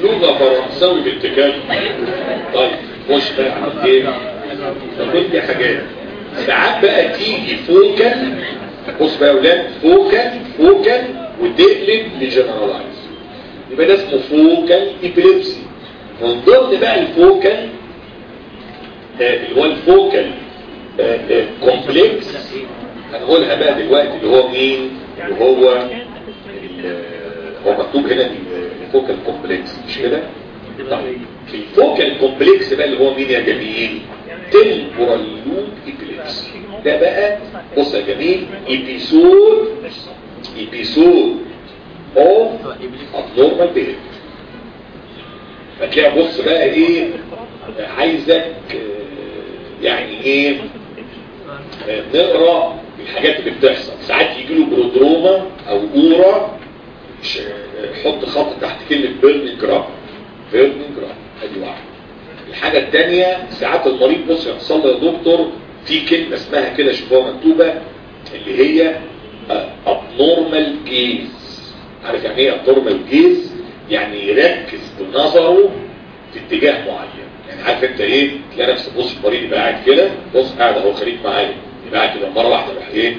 لغة فرنساوي بالتكال طيب خش بقى على ايه فكل دي حاجات ساعات بقى تيجي فوكال بص بقى يا اولاد فوكال فوكال وتقلب لجنرالايز يبقى ده اسمه فوكال ايبيليبسي من ضمن بقى الفوكال آه، اللي هو الفوكال آه، آه، كومبلكس هنقولها بقى دلوقتي اللي هو مين اللي هو ال- هو مكتوب هنا الفوكال كومبلكس مش كده طيب في الفوكال كومبلكس بقى اللي هو مين يا جميل تمبورال لوب ايبيليبسي ده بقى بص يا جميل ايبيسود ايبيسود اوف abnormal behavior فتلاقي بص بقى ايه عايزك آه، يعني ايه آه، نقرا الحاجات اللي بتحصل ساعات يجي له برودروما او اورا ش- حط خط تحت كلمه بيرنينج جرام بيرنينج جرام ادي واحده الحاجه الثانيه ساعات المريض بص يحصل له يا دكتور في كلمه اسمها كده شوفوها مكتوبه اللي هي ابنورمال جيز عارف يعني ايه ابنورمال جيز يعني يركز بنظره في اتجاه معين يعني عارف انت ايه تلاقي نفسك بص المريض يبقى قاعد كده بص قاعد اهو خليك معايا يبقى قاعد كده مره واحده راح ايه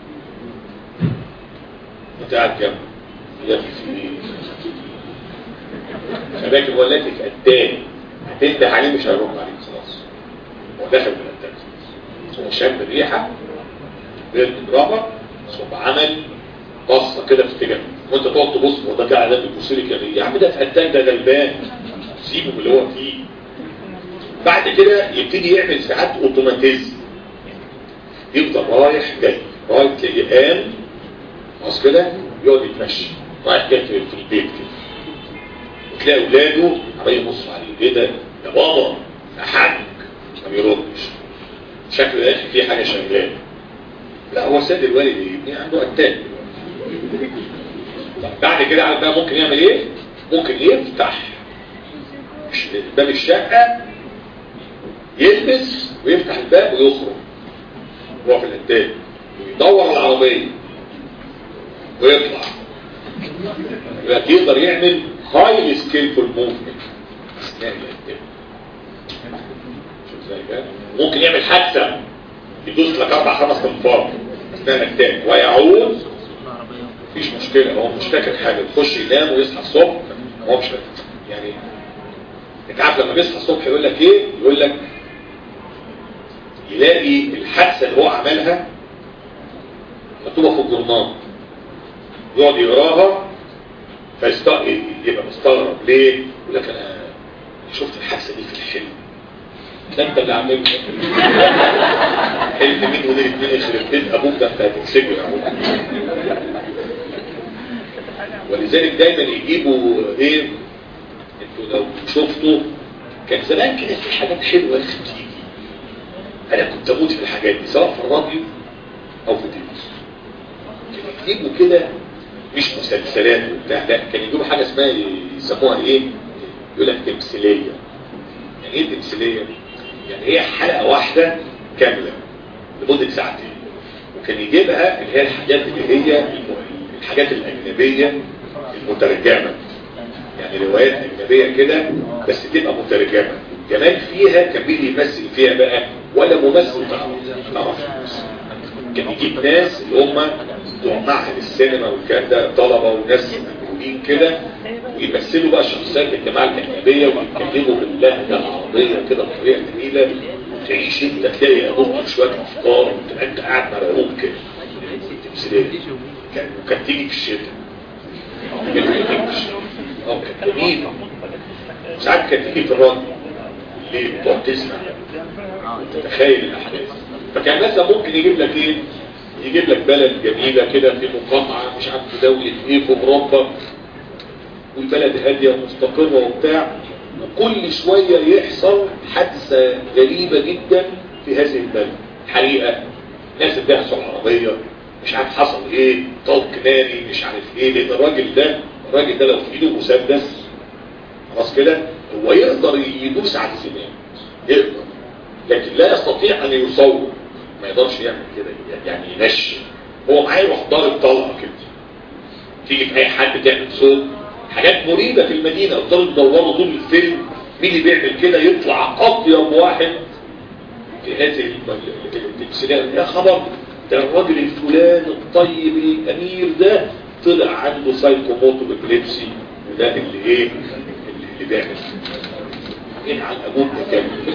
انت قاعد جنبه يا ابني في ايه فاكر ولادك قدام هتنده عليه مش هيرد عليك خلاص هو داخل من التنفس هو شم الريحه بيرد برافا ثم عمل بصه كده في اتجاه وانت تقعد تبص هو ده قاعد بيبص لك يعني يا عم ده في قدام ده غلبان سيبه من اللي هو فيه بعد كده يبتدي يعمل ساعات اوتوماتيزم يفضل رايح جاي رايح تلاقيه قام خلاص كده يقعد يتمشى رايح جاي في في البيت كده وتلاقي اولاده عمالين يبصوا عليه ايه ده يا بابا يا حاج ما بيردش شكله يا اخي في حاجه شغاله لا هو سيد الوالد ابني عنده اتاك طب بعد كده عارف بقى ممكن يعمل ايه ممكن يفتح باب الشقه يلبس ويفتح الباب ويخرج هو في الاتاك ويدور على العربيه ويطلع يبقى يقدر يعمل هايلي سكيلفول موفمنت اثناء الاتاك شوف ازاي كده ممكن يعمل حادثه يدوس لك اربع خمس تنفار اثناء الاتاك ويعود مفيش مشكله هو مش فاكر حاجه يخش ينام ويصحى الصبح هو مش فاكر يعني انت عارف لما بيصحى الصبح يقول لك ايه يقول لك يلاقي الحادثه اللي هو عملها مكتوبه في الجورنال يقعد يقراها فيست يبقى مستغرب ليه يقول لك انا شفت الحادثه دي في الحلم ده انت اللي عامل حلم مين ودي الاثنين يخرب بيت ابوك ده انت هتنسجن يا ابوك ولذلك دايما يجيبوا ايه انتوا لو شفتوا كان زمان كده في حاجات حلوه يا اخي بتيجي انا كنت اموت في الحاجات دي سواء في الراديو او في التلفزيون كانوا يجيبوا كده مش مسلسلات وبتاع لا كان يجيبوا حاجه اسمها يسموها ايه يقول لك تمثيليه يعني ايه تمثيليه يعني هي حلقه واحده كامله لمده ساعتين وكان يجيبها اللي هي الحاجات اللي هي الحاجات الاجنبيه المترجمه يعني روايات اجنبيه كده بس تبقى مترجمه كمان فيها كان مين اللي يمثل فيها بقى ولا ممثل تعرف كان يجيب ناس اللي هم بتوع معهد السينما والكلام ده طلبه وناس مجهولين كده ويمثلوا بقى شخصيات الجماعه الاجنبيه ويتكلموا باللهجه العربيه كده بطريقه جميله تعيش انت تلاقي يا دكتور شويه افكار وتبقى انت قاعد مرعوب كده تمثيليه كان وكانت تيجي في الشتاء كانت تيجي في الشتاء اه كانت جميله ساعات كانت تيجي في الراديو ليه بتقعد تسمع تتخيل الاحداث فكان مثلا ممكن يجيب لك ايه يجيب لك بلد جميلة كده في مقاطعة مش عارف في دولة ايه في اوروبا والبلد هادية ومستقرة وبتاع وكل شوية يحصل حادثة غريبة جدا في هذه البلد حريقة ناس بتحصل عربية مش عارف حصل ايه طلق ناري مش عارف ايه لان الراجل ده الراجل ده لو في ايده مسدس خلاص كده هو يقدر يدوس على الزمان يقدر لكن لا يستطيع ان يصور ما يقدرش يعمل كده يعني ينشي هو معاه يروح ضارب طلقه كده تيجي في اي حد تعمل صوت حاجات مريبة في المدينة يفضلوا يدوروا طول الفيلم مين اللي بيعمل كده يطلع اطيب واحد في هذه الم- التمثيلية يا خبر ده الراجل الفلان الطيب الامير ده طلع عنده سايكوموتو ابليبسي وده اللي ايه اللي, اللي بيعمل ايه على ابوك ده كلب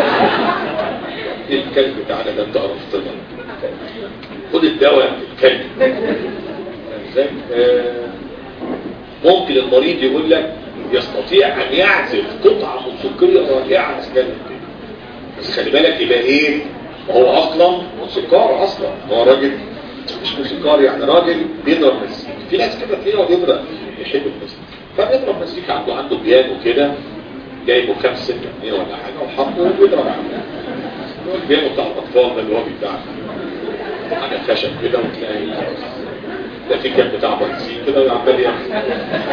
ايه الكلب بتاعنا ده انت عرفتنا خد الدواء الكلب ازاي آه، ممكن المريض يقول لك يستطيع ان يعزف قطعة موسيقية رائعة اثناء الانتاج بس خلي بالك يبقى ايه هو اصلا موسيقار اصلا هو راجل مش موسيقار يعني راجل بيضرب مزيكا في ناس كده تلاقيه بيضرب يحب المزيكا فبيضرب مزيكا عنده عنده بيانو كده جايبه خمس ست جنيه ولا حاجه وحطه وبيضرب عليه البيانو بتاع الاطفال ده اللي هو بتاع حاجه خشب كده وتلاقي ده في كان بتاع بنزين كده وعمال يعمل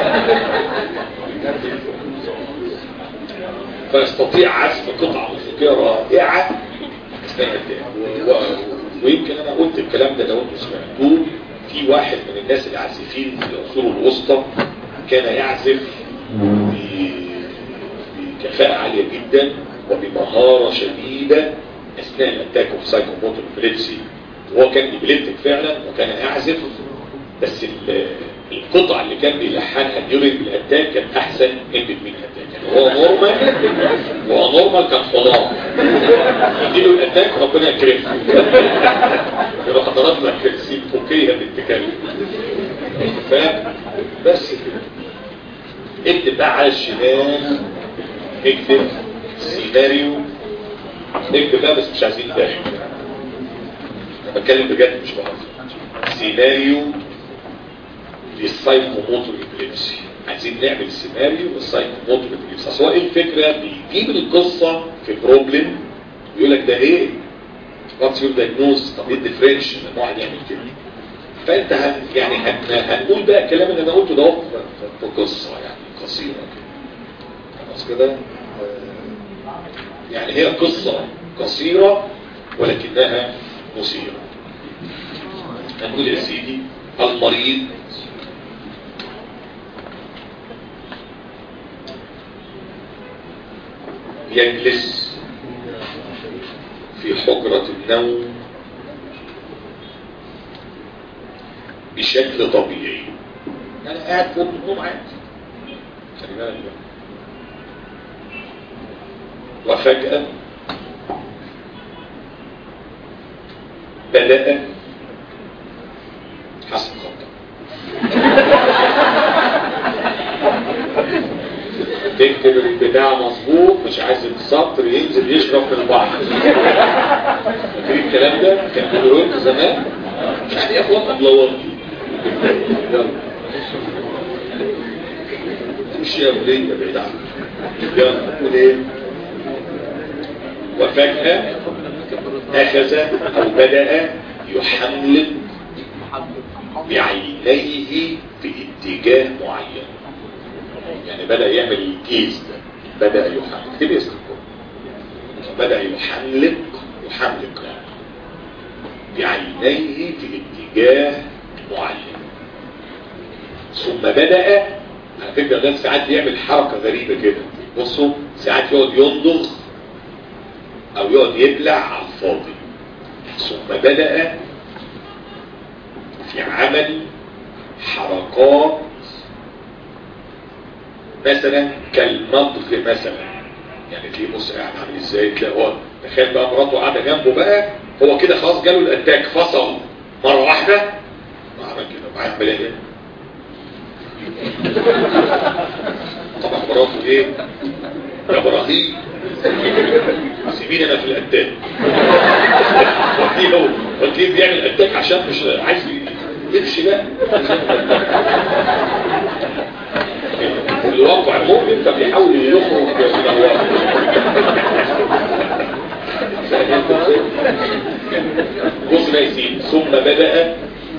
فيستطيع عزف قطعة موسيقية رائعة أثناء الدين و- و- ويمكن أنا قلت الكلام ده لو أنتم سمعتوه في واحد من الناس العازفين في العصور الوسطى كان يعزف ب- بكفاءة عالية جدا وبمهارة شديدة أثناء الأتاك اوف سايكوموتور ابليبسي وهو كان ابليبتك فعلا وكان يعزف بس ال- القطع اللي كان بيلحنها ديورنج الاتاك كانت احسن اندد من الاتاك يعني هو نورمال هو نورمال كان حضار يديله الاتاك ربنا يكرمه يبقى حضراتنا كرسي فوقيه بالتكلم فاهم بس كده اكتب بقى على الشمال اكتب سيناريو اكتب بقى بس مش عايزين ده انا بتكلم بجد مش بهزر سيناريو للسايكوموتور ابليبسي عايزين نعمل سيناريو للسايكوموتور ابليبسي اصل هو ايه الفكره بيجيب القصه في بروبلم يقول لك ده ايه واتس يور دايجنوز طب ايه الديفرنشن لما واحد يعمل كده فانت هن يعني هن هنقول بقى الكلام اللي انا قلته ده في في قصه يعني قصيره كده خلاص كده آه، يعني هي قصه قصيره ولكنها مثيره هنقول يا سيدي المريض يجلس في حجرة النوم بشكل طبيعي يعني قاعد فوق النوم عادي خلي بالك بقى. وفجأة بدأ حسب خطأ تكتب البتاع مظبوط مش عايز السطر ينزل يشرب في البحر فاكرين الكلام ده كان بيقولوا لكم زمان يعني يا اخوان ابلوات يلا مش يا وليه بعيد عنك يلا قول ايه وفجأة أخذ أو بدأ يحمل بعينيه في اتجاه معين يعني بدأ يعمل الجيز ده بدأ يحمل اكتب اسم الكل بدأ يحملق يحملق يعني بعينيه في اتجاه معين ثم بدأ على فكرة ده ساعات يعمل حركة غريبة كده بصوا ساعات يقعد يندغ او يقعد يبلع على الفاضي ثم بدأ في عمل حركات مثلا كالمضغ مثلا يعني في بص قاعد عامل ازاي تلاقي هو تخيل بقى مراته قاعده جنبه بقى هو كده خلاص جاله الاتاك فصل مره واحده عمل كده معاه عمال ايه طبعا مراته ايه يا ابراهيم سيبيني انا في الاتاك وديه هو وديه بيعمل اتاك عشان مش عايز يمشي بقى الواقع مؤلم فبيحاول يخرج من الواقع بص بقى يا سيدي ثم بدأ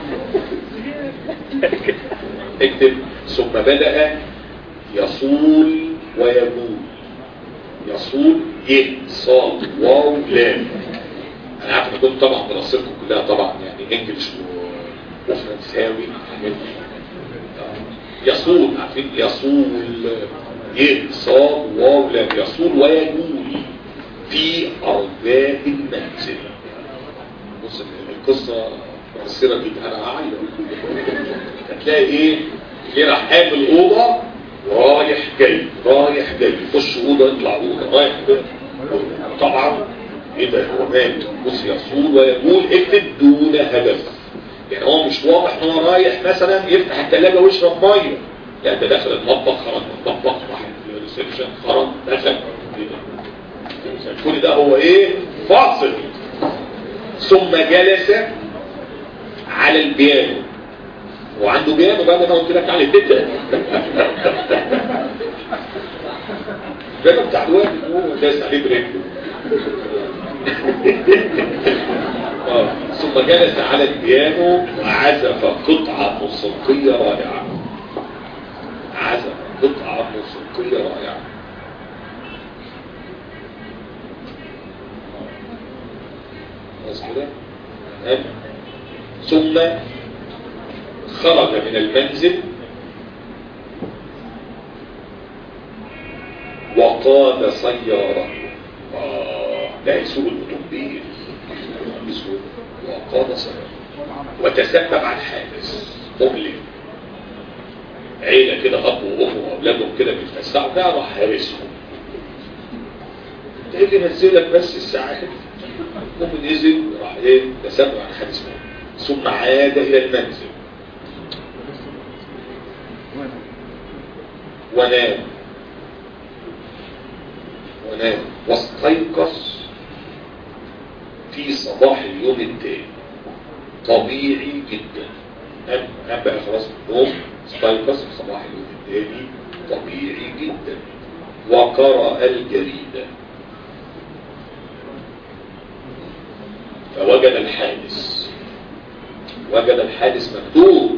اكتب ثم بدأ يصول ويبول يصول ي صاد واو لام انا عارف ان كنت طبعا دراستكم كلها طبعا يعني انجلش و- وفرنساوي الحاجات دي. يصول عارفين يصول ي صاد واو لام يصول ويجول في ارباب المنزل بص القصه مؤثره جدا انا هعيط هتلاقي ايه اللي راح قابل اوضه رايح جاي رايح جاي يخش اوضه يطلع اوضه رايح جاي طبعا ايه ده هو مات بص يصول ويقول اكتب دون هدف يعني هو مش واضح ان هو رايح مثلا يفتح الثلاجه ويشرب ميه لا ده دخل المطبخ خرج من المطبخ راح الريسبشن خرج دخل إيه ده؟ كل ده هو ايه فاصل ثم جلس على البيانو وعنده بيانو بقى انا قلت لك على البيت البيانو بتاع الواد هو داس عليه برجله آه. ثم جلس على البيانو وعزف قطعة موسيقية رائعة عزف قطعة موسيقية رائعة خلاص كده تمام؟ ثم خرج من المنزل وقاد سيارة آه ده يسوق الأوتومبيل يسوق وقاد سيارة وتسبب عن حادث مؤلم عيلة كده أب وأم وأولادهم كده بيتفسحوا ده راح هارسهم ده اللي نزلك بس الساعات المهم نزل راح ايه تسبب عن حادث مؤلم ثم عاد إلى المنزل ونام ونام واستيقظ في صباح اليوم التالي طبيعي جدا قام قام بقى خلاص من النوم استيقظ في صباح اليوم التالي طبيعي جدا وقرأ الجريدة فوجد الحادث وجد الحادث مكتوب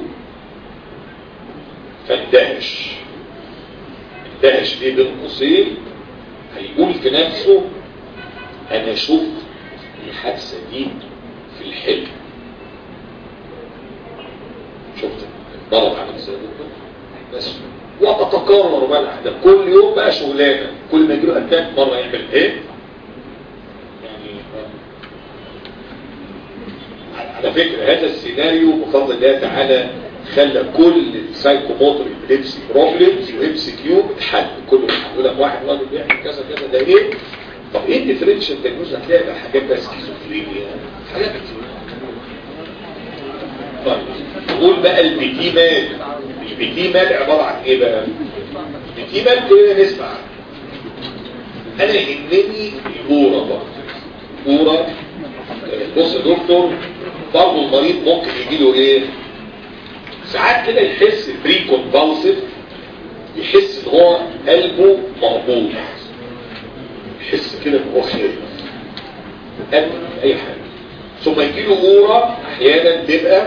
فاندهش اندهش ليه بين قوسين هيقول في نفسه انا شفت الحادثه دي في الحلم شفت المرض عامل ازاي بس وتتكرر بقى الاحداث كل يوم بقى شغلانه كل ما يجيله اتاك مره يعمل ايه يعني على فكره هذا السيناريو بفضل الله تعالى خلى كل السايكوموتور ابليبسي بروبلمز وام سي كيو اتحل كله يقول لك واحد راجل بيعمل كذا كذا ده ايه طب ايه الديفرنشال دايجنوز هتلاقي بقى حاجات بقى سكيزوفرينيا حاجات كتير طيب نقول بقى البيتي مال البيتي مال عباره عن ايه بقى البيتي مال كلنا نسمع عنه. انا يهمني الكوره بقى كوره بص يا دكتور برضه المريض ممكن يجي له ايه ساعات كده يحس بري كونفالسيف يحس ان هو قلبه مهبوط يحس كده ان هو خايف قلب اي حاجه ثم يجي له غوره احيانا تبقى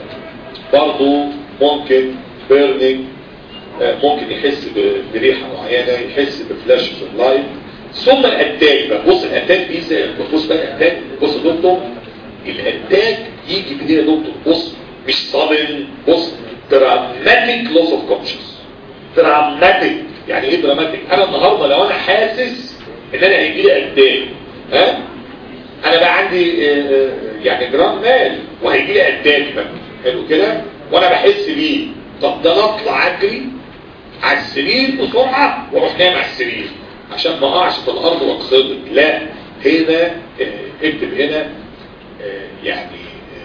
برضه ممكن بيرنينج ممكن يحس بريحه معينه يحس بفلاش في اللايت ثم الاتاك بقى بص الاتاك دي ازاي بص بقى الاتاك بص يا دكتور الاتاك يجي بايه يا دكتور بص مش صادم بص دراماتيك لوس اوف كونشس دراماتيك يعني ايه دراماتيك انا النهارده لو انا حاسس ان انا هيجي لي اتاك ها انا بقى عندي آه، آه، يعني جرام مال وهيجي لي اتاك بقى حلو كده وانا بحس بيه طب ده أنا اطلع اجري على السرير بسرعه واروح نايم على السرير عشان ما اقعش في الارض واتخبط لا هنا آه، اكتب هنا آه، يعني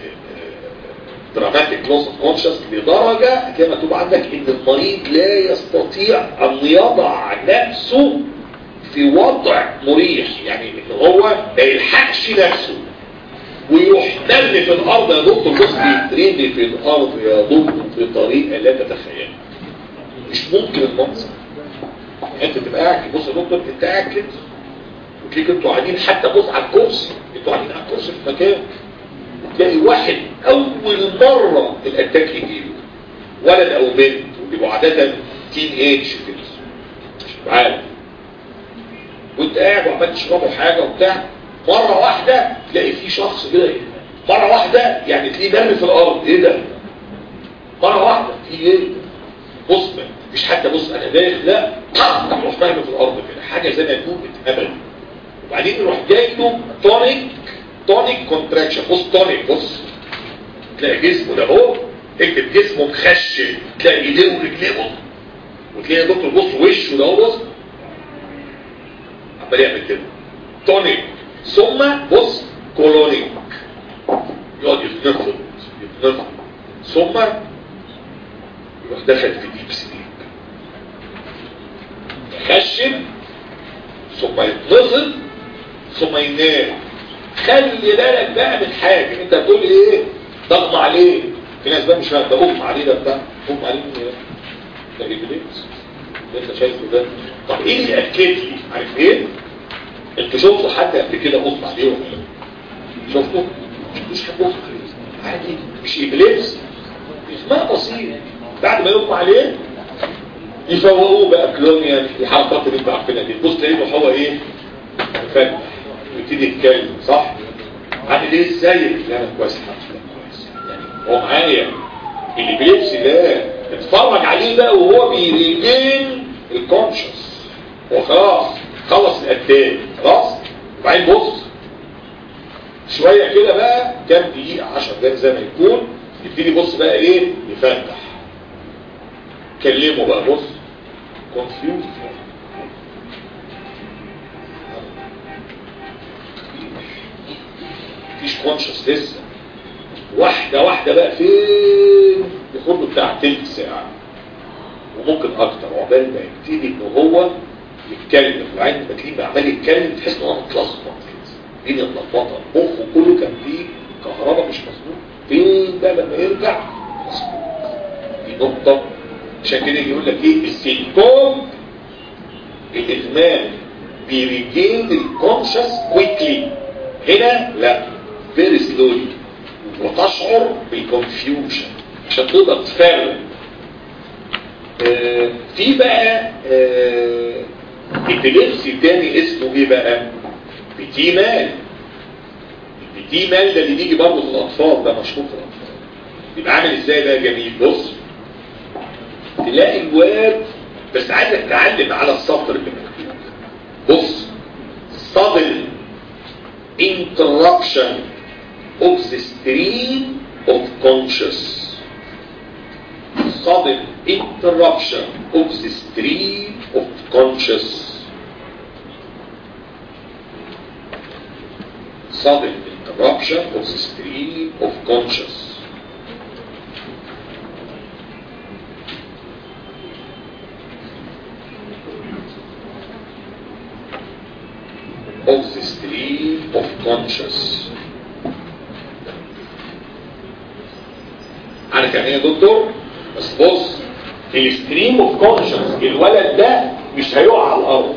دراماتيك لوس اوف كونشس لدرجه هتلاقي مكتوب عندك ان المريض لا يستطيع ان يضع نفسه في وضع مريح يعني ان هو ما يلحقش نفسه ويروح مرمي في الارض يا دكتور بص بيترمي في الارض يا دكتور بطريقه لا تتخيلها مش ممكن المنظر انت تبقى قاعد بص يا دكتور انت قاعد كده وتلاقيك انتوا قاعدين حتى بص على الكرسي انتوا قاعدين على الكرسي في مكان تلاقي واحد اول مرة الاتاك يجيله ولد او بنت وبيبقوا عادة تين ايج كده مش عارف وانت قاعد وعمال تشربوا حاجة وبتاع مرة واحدة تلاقي في شخص كده ايه مرة واحدة يعني تلاقيه مرمي في الارض ايه ده مرة واحدة في ايه بص مفيش حتى بص انا داخل لا تروح فاهمه في الارض كده حاجه زي ما يكون اتهبل وبعدين يروح جاي له تونيك تونيك كونتراكشن بص تونيك بص تلاقي جسمه ده اهو اكتب جسمه مخشن تلاقي ايديه ورجليه وتلاقي يا دكتور بص وشه ده اهو بص عمال يعمل كده تونيك ثم بص كولونيك يقعد يتنفض يتنفض ثم يروح دخل في ديب سليب يخشن ثم يتنفض ثم ينام خلي بالك بقى من حاجه انت بتقول ايه ضغط عليه في ناس بقى مش فاهم ده اغمى عليه ده بتاع اغمى عليه من ايه ده ابليس اللي انت شايفه ده طب ايه اللي اكد لي عارف ايه انت شفتوا حد قبل كده اغمى عليه ولا لا شفتوا مش حد عادي مش ابليس اسمها بسيط بعد ما يغمى عليه يفوقوه بقى كلونيا الحركات اللي انتوا عارفينها دي تبص تلاقيه هو ايه فتح ويبتدي يتكلم صح عامل ايه ازيك لا انا كويس الحمد لله كويس يعني هو معايا اللي بيبسي ده اتفرج عليه بقى وهو بيريجين الكونشس هو خلاص خلص القدام خلاص وبعدين بص شوية كده بقى كام دقيقة 10 دقايق زي ما يكون يبتدي بص بقى ايه يفتح كلمه بقى بص كونفيوز مفيش كونشس لسه واحدة واحدة بقى فين ياخد له بتاع تلت ساعة وممكن اكتر وعقبال ما يبتدي ان هو يتكلم وبعدين ما تلاقيه بقى عمال يتكلم تحس ان هو متلخبط كده الدنيا متلخبطه مخه كله كان فيه كهرباء مش مظبوط فين بقى لما يرجع مظبوط دي نقطة عشان كده يقول لك ايه السيمتوم الادمان بيريجين الكونشس كويكلي هنا لا فيري سلولي وتشعر بالكونفيوجن عشان تقدر تفرق آه في بقى آه ابيليبسي تاني اسمه ايه بقى بتي مال البتي مال ده اللي بيجي برضه في الاطفال ده مشهور في الاطفال يبقى عامل ازاي بقى جميل بص تلاقي الواد بس عايزك تعلم على السطر اللي مكتوب بص sudden interruption of the stream of conscious sudden interruption of the stream of conscious sudden interruption of the stream of conscious of the stream of conscious عارف يعني ايه يا دكتور بس بص الستريم اوف كونشنس الولد ده مش هيقع على الارض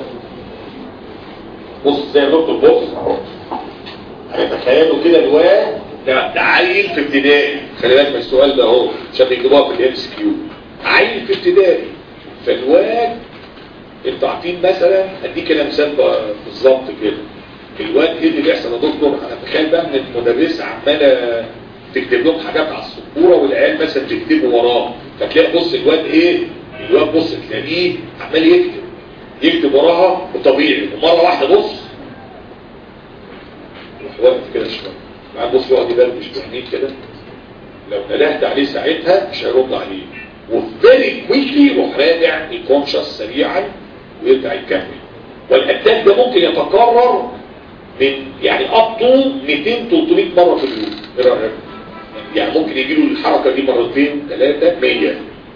بص زي يا دكتور بص تخيلوا كده الواد ده ده عيل في ابتدائي خلي بالك من السؤال ده اهو عشان بيجيبوها في الام اس كيو عيل في ابتدائي فالواد انتوا عارفين مثلا اديك انا مثال بالظبط كده الواد ايه اللي بيحصل يا دكتور انا تخيل بقى ان المدرسه عماله تكتب لهم حاجات على السبوره والعيال مثلا تكتبوا وراه فتلاقي بص الواد ايه الواد بص تلاقيه عمال يكتب يكتب وراها وطبيعي ومره واحده بص يروح واقف كده شويه بعد بص يقعد يبرمج بعينيه كده لو ندهت عليه ساعتها مش هيرد عليه وفيري كويكلي يروح راجع الكونشس سريعا ويرجع يكمل والاتاك ده ممكن يتكرر من يعني اب تو 200 300 مره في اليوم ايه رايك يعني ممكن يجي له الحركه دي مرتين ثلاثه 100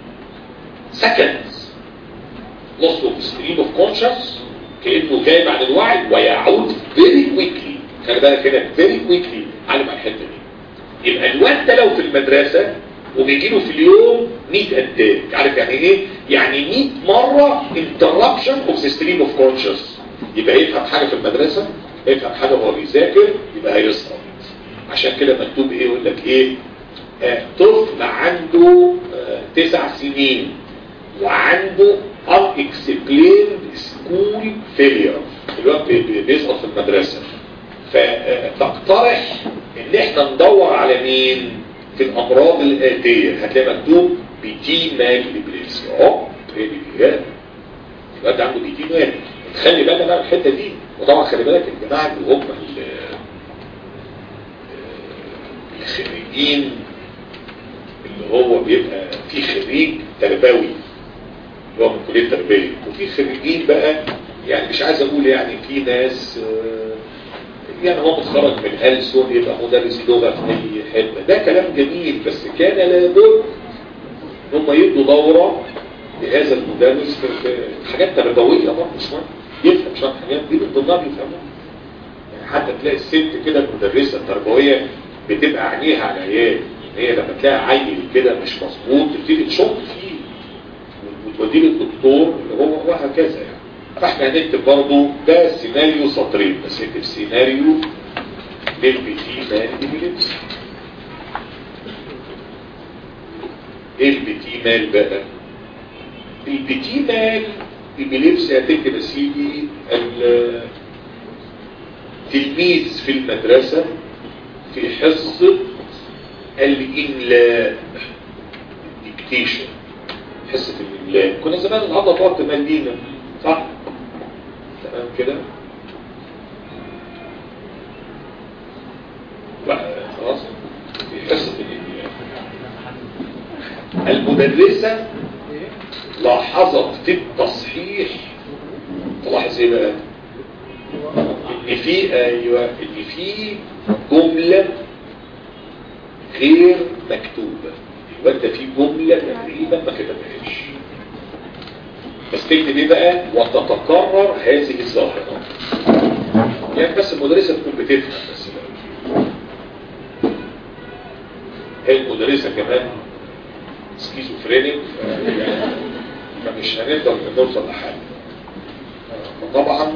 سكندز loss of stream of conscious كانه جايب عن الوعي ويعود فيري كويكلي خلي بالك هنا فيري كويكلي علم على الحته دي يبقى الواد ده لو في المدرسه وبيجي له في اليوم 100 اتاك عارف يعني ايه يعني 100 مره interruption of the stream of conscious يبقى يفهم حاجه في المدرسه يفهم حاجه وهو بيذاكر يبقى هيسقط عشان كده مكتوب ايه يقول لك ايه آه طفل عنده آه تسع سنين وعنده unexplained school failure الوقت بيسقط في المدرسه فتقترح ان احنا ندور على مين في الامراض الاتيه هتلاقي مكتوب بتي مال ديبيليبسي اه هي دي يبقى انت عنده بي تي مال خلي بالك بقى من الحته دي وطبعا خلي بالك الجماعه اللي هم ال- الخريجين اللي هو بيبقى في خريج تربوي اللي هو من كليه التربيه وفي خريجين بقى يعني مش عايز اقول يعني في ناس آه، يعني هو متخرج من ألسن يبقى مدرس لغه في اي حته ده كلام جميل بس كان لابد هم يدوا دوره لهذا المدرس في في حاجات تربويه برضه شويه يفهم شويه حاجات دي من ضمنها بيفهمها يعني حتى تلاقي الست كده المدرسه التربويه بتبقى عينيها على العيال هي لما تلاقي عيل كده مش مظبوط تبتدي تشك فيه وتوديه للدكتور اللي هو وهكذا يعني فاحنا هنكتب برضه ده سيناريو سطرين بس نكتب سيناريو للبي تي مان ديبيليبسي ايه البي تي مال بقى البي تي مال ديبيليبسي هتكتب يا سيدي ال- تلميذ في المدرسة في حصة الإملاء الديكتيشن حصة الإملاء كنا زمان الأبطة تقعد تملينا صح؟ تمام كده؟ بقى خلاص في حصة الإملاء المدرسة لاحظت في التصحيح تلاحظ ايه بقى؟ ان في ايوه ان في جمله غير مكتوبه يبقى انت في جمله تقريبا ما كتبهاش بس تكتب ايه بقى وتتكرر هذه الظاهره يعني بس المدرسه تكون بتفهم بس بقى. هي المدرسه كمان سكيزوفرينيك يعني فمش هنقدر نوصل لحل فطبعا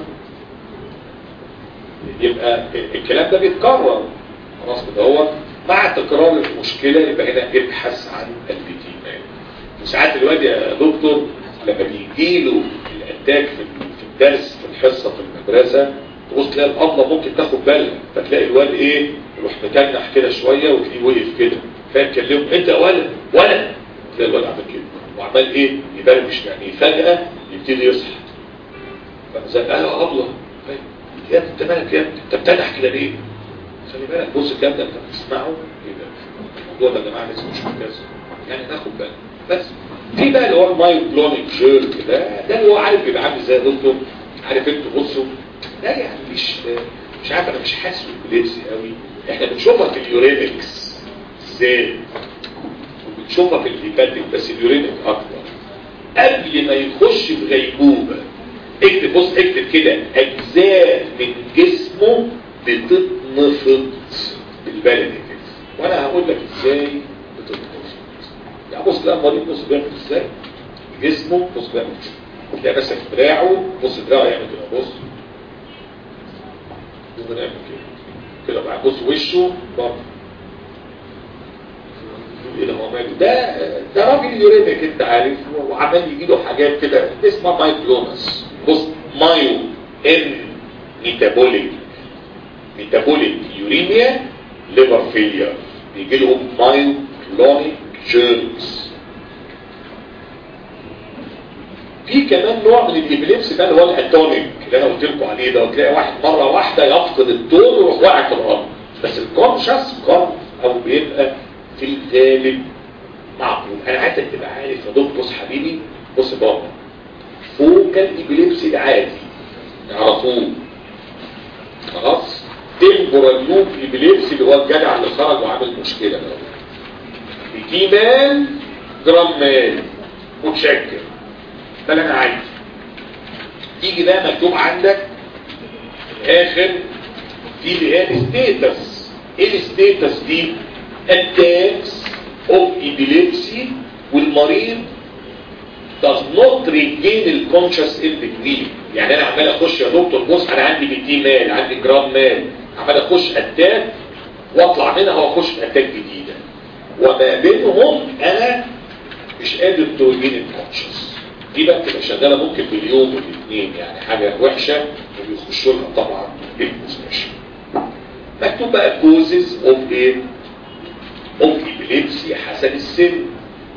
يبقى الكلام ده بيتكرر خلاص كده هو مع تكرار المشكله يبقى هنا ابحث عن البي تي مان وساعات الواد يا دكتور لما بيجي له الاتاك في في الدرس في الحصه في المدرسه تبص تلاقي الابله ممكن تاخد بالها فتلاقي الواد ايه يروح متنح كده شويه وتلاقيه وقف كده فيتكلموا انت يا ولد ولد تلاقي الواد عمل كده وعمال ايه يبرمش يعني فجاه يبتدي يصحى فزي قال يا ابله يا ابني انت مالك يا ابني انت بتنح كده ليه؟ خلي بالك بص الكلام ده انت بتسمعه يبقى الموضوع ده يا جماعه لازم نشوف كذا يعني ناخد بالنا بس في بقى اللي هو المايند بلونينج جيرك ده ده اللي هو عارف بيبقى عامل ازاي يا دكتور عارف انتوا بصوا ده يعني مش مش عارف انا مش حاسس بالابيليبسي قوي احنا بنشوفها في اليورينكس ازاي وبنشوفها في الهيباتيك بس اليورينك اكتر قبل ما يخش في غيبوبه اكتب بص اكتب كده اجزاء من جسمه بتتنفض بالبلدي كده وانا هقول لك ازاي بتتنفض يعني بص لا مريض بص بيعمل ازاي جسمه بص بيعمل كده تلاقي ماسك دراعه بص دراعه يعمل كده بص ممكن يعمل كده كده بقى بص وشه برضه ايه ده هو ماله ده ده راجل يورينك انت عارف وعمال يجي له حاجات كده اسمها مايكلونس بص مايو ان ميتابوليك ميتابوليك يوريميا ليفر فيلير بيجي لهم مايو كلونيك جيرمز في كمان نوع من الابليبس ده اللي هو الاتونيك اللي انا قلت لكم عليه ده وتلاقي واحد مره واحده يفقد الطول ويروح واقع في الارض بس الكونشس كون او بيبقى في الغالب معقول انا عايزك تبقى عارف يا دكتور بص حبيبي بص بابا فوكال ابليبسي العادي نعرفوه خلاص تمبرال لوب ابليبسي اللي هو الجدع اللي خرج وعامل مشكله ده دي مان جرام مان متشكر ده اللي انا عايزه تيجي بقى مكتوب عندك في الاخر في اللي هي الستيتس ايه الستيتس دي attacks of epilepsy والمريض does not regain the conscious in between يعني انا عمال اخش يا دكتور بص انا عندي بي تي مال عندي جرام مال عمال اخش اتاك واطلع منها واخش في اتاك جديده وما بينهم انا مش قادر توجين الكونشس دي بقى بتبقى شغاله ممكن باليوم والاثنين يعني حاجه وحشه وبيخشوا لها طبعا بالمستشفى مكتوب بقى كوزز اوف ايه اوف ابيليبسي حسب السن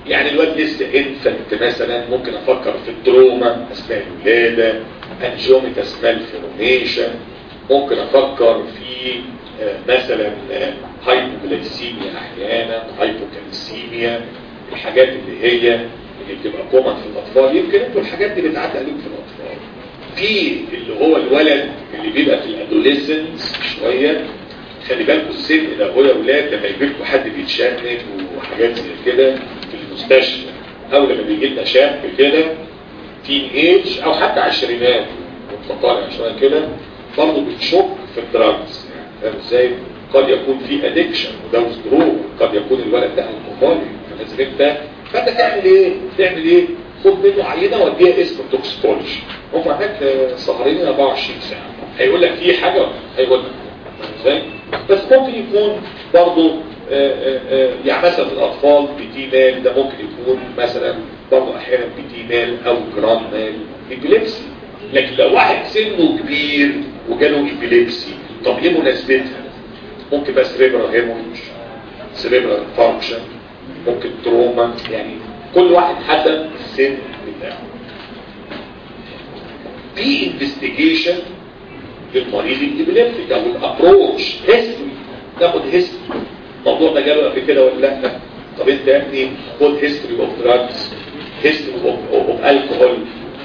يعني الواد لسه انفنت مثلا ممكن افكر في التروما اثناء الولاده انجومة اثناء الفورميشن ممكن افكر في آه، مثلا آه، هايبوغلايسيميا احيانا هايبوكالسيميا الحاجات اللي هي اللي بتبقى كومن في الاطفال يمكن انتوا الحاجات دي بتعدي عليكم في الاطفال في اللي هو الولد اللي بيبقى في الادوليسنس شويه خلي بالكم السن ده هو يا اولاد لما يجي لكم حد بيتشنج وحاجات زي كده في المستشفى او لما بيجي لنا شاب كده تين ايج او حتى عشرينات متطالع شويه كده برضه بتشك في الدراجز فاهم ازاي؟ قد يكون في ادكشن وده وذرو قد يكون الولد ده الكحولي فلازم انت فانت تعمل ايه؟ تعمل ايه؟ خد منه عينه وديها اسم توكسيكولوجي هم هناك سهرين 24 ساعه هيقول لك في حاجه هيقول لك ازاي؟ بس ممكن يكون برضه يعني مثلا في الاطفال بيتينال ده ممكن يكون مثلا برضه احيانا بيتينال او جرانال ابيليبسي لكن لو واحد سنه كبير وجاله ابيليبسي طب ايه مناسبتها ممكن بقى سريبرال هيموريج سريبرال فانكشن ممكن تروما يعني كل واحد حسب السن بتاعه في انفستيجيشن للمريض الابيليبتيك او الابروتش هيستوري تاخد هيستوري الموضوع ده جاله قبل كده ولا لا طب انت يا ابني خد هيستوري اوف دراجز هيستوري اوف الكحول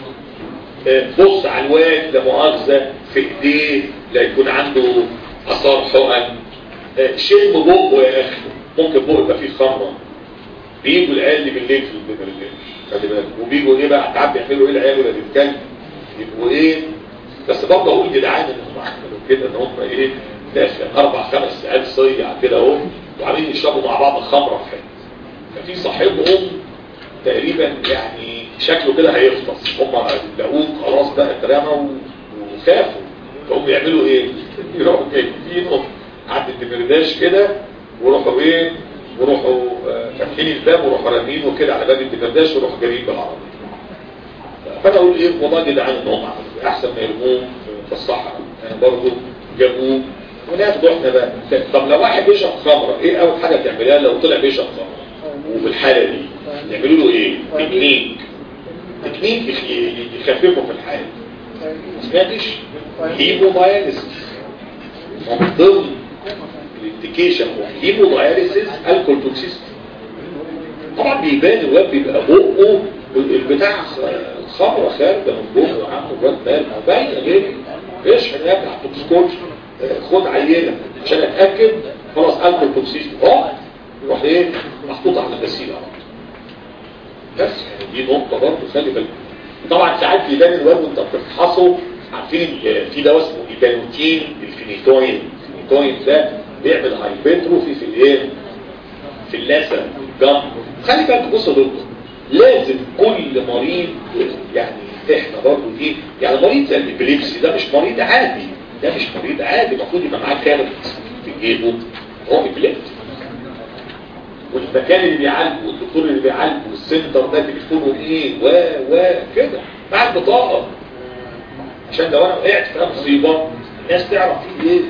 بص على الواد لا مؤاخذه في ايديه لا يكون عنده اثار حقن شم بقه يا اخي ممكن بقه يبقى فيه خمره بيجوا العيال اللي بالليل في بالليل خلي بالك وبيجوا ايه بقى تعب يعملوا ايه العيال ولا بيتكلم يبقوا ايه بس برضه اقول جدعان ان هم عملوا كده ان هم ايه داخل اربع خمس ساعات صيع كده اهو وعاملين يشربوا مع بعض خمره في حته ففي صاحبهم تقريبا يعني شكله كده هيفطس هم لقوه خلاص بقى اترمى وخافوا فهم يعملوا ايه؟ يروحوا جايبينه عند الدمرداش كده ويروحوا ايه؟ ويروحوا فاتحين الباب ويروحوا رامينه كده على باب الدمرداش ويروحوا جايين بالعربيه فانا اقول ايه والله يا جدعان ان هم احسن ما يرموه في الصحراء يعني برضه جابوه وناخده احنا بقى طب لو واحد بيشرب خمره ايه اول حاجه تعملها لو طلع بيشرب خمره وفي الحاله دي يعملوا له ايه تكنيك تكنيك يخففوا في الحاله ما سمعتش هيموداياليسيس ومن ضمن الانديكيشن اوف هيموداياليسيس الكول توكسيستي طبعا بيبان الواد بيبقى بقه البتاع خمره خارجه من بقه عنده الواد مال باينه جدا اشحن يا ابني على التوكسيكولوج خد عينه عشان اتاكد خلاص الكول توكسيستي اه يروح ايه محطوط على الغسيل على بس يعني دي نقطه برضه خلي بالك طبعا ساعات بيبان الواد وانت بتفحصه عارفين في دواء اسمه ايبانوتين الفينيتوين الفينيتوين ده بيعمل هايبرتروفي في الايه في اللثه الجم خلي بالك بص يا دكتور لازم كل مريض يعني احنا برضه دي يعني مريض زي الابليبسي ده مش مريض عادي ده مش مريض عادي المفروض يبقى معاه كارت في جيبه هو ابليبسي والمكان اللي بيعالجه والدكتور اللي بيعالجه والسنتر ده تليفونه ايه و و كده مع البطاقه عشان لو انا وقعت في مصيبه الناس تعرف فيه ايه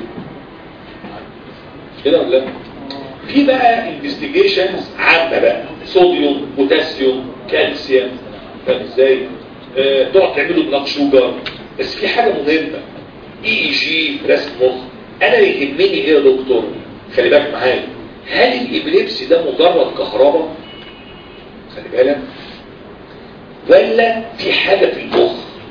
كده ولا لا في بقى انفستيجيشنز عامه بقى صوديوم بوتاسيوم كالسيوم فاهم ازاي آه، تقعد تعمله بلاك شوجر بس في حاجه مهمه اي اي جي رسم مخ انا يهمني ايه يا دكتور خلي بالك معايا هل الابليبسي ده مجرد كهرباء خلي بالك ولا في حاجه في المخ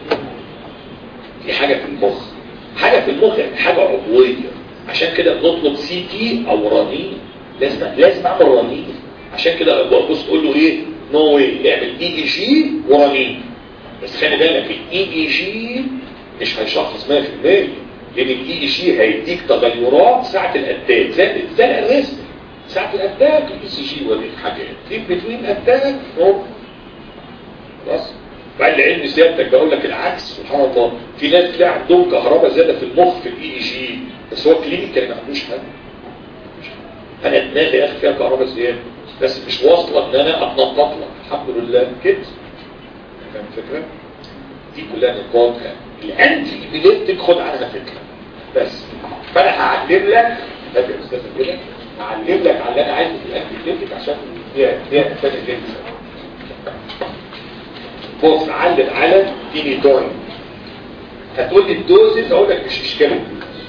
في حاجه في المخ حاجه في المخ يعني حاجه عضويه عشان كده بنطلب سي تي او رنين لازم لازم اعمل رنين عشان كده بص تقول له ايه نو واي اعمل اي اي جي ورنين بس خلي بالك الاي اي جي مش هيشخص 100% لان الاي اي جي هيديك تغيرات ساعه الاتاك زي زي الريسك ساعه الاتاك الاي سي جي يوريك حاجات في بتوين اتاك خلاص بقى العلم سيادتك بقول لك العكس سبحان الله في ناس تلاقي عندهم كهرباء زياده في المخ في الاي اي جي بس هو كلينيكال ما عندوش حاجه انا دماغي يا اخي فيها كهرباء زياده بس مش واصله ان انا اتنطط لك الحمد لله كده فاهم الفكره دي كلها نقاط الانتي ايبيليبتيك خد عنها فكره بس فانا هعلم لك فاكر يا استاذ كده هعلم لك على اللي انا عايزه في الانتي ايبيليبتيك عشان هي هي تاني جنسه بص علم على فينيتوين هتقول لي الدوزز اقول لك مش اشكال الدوز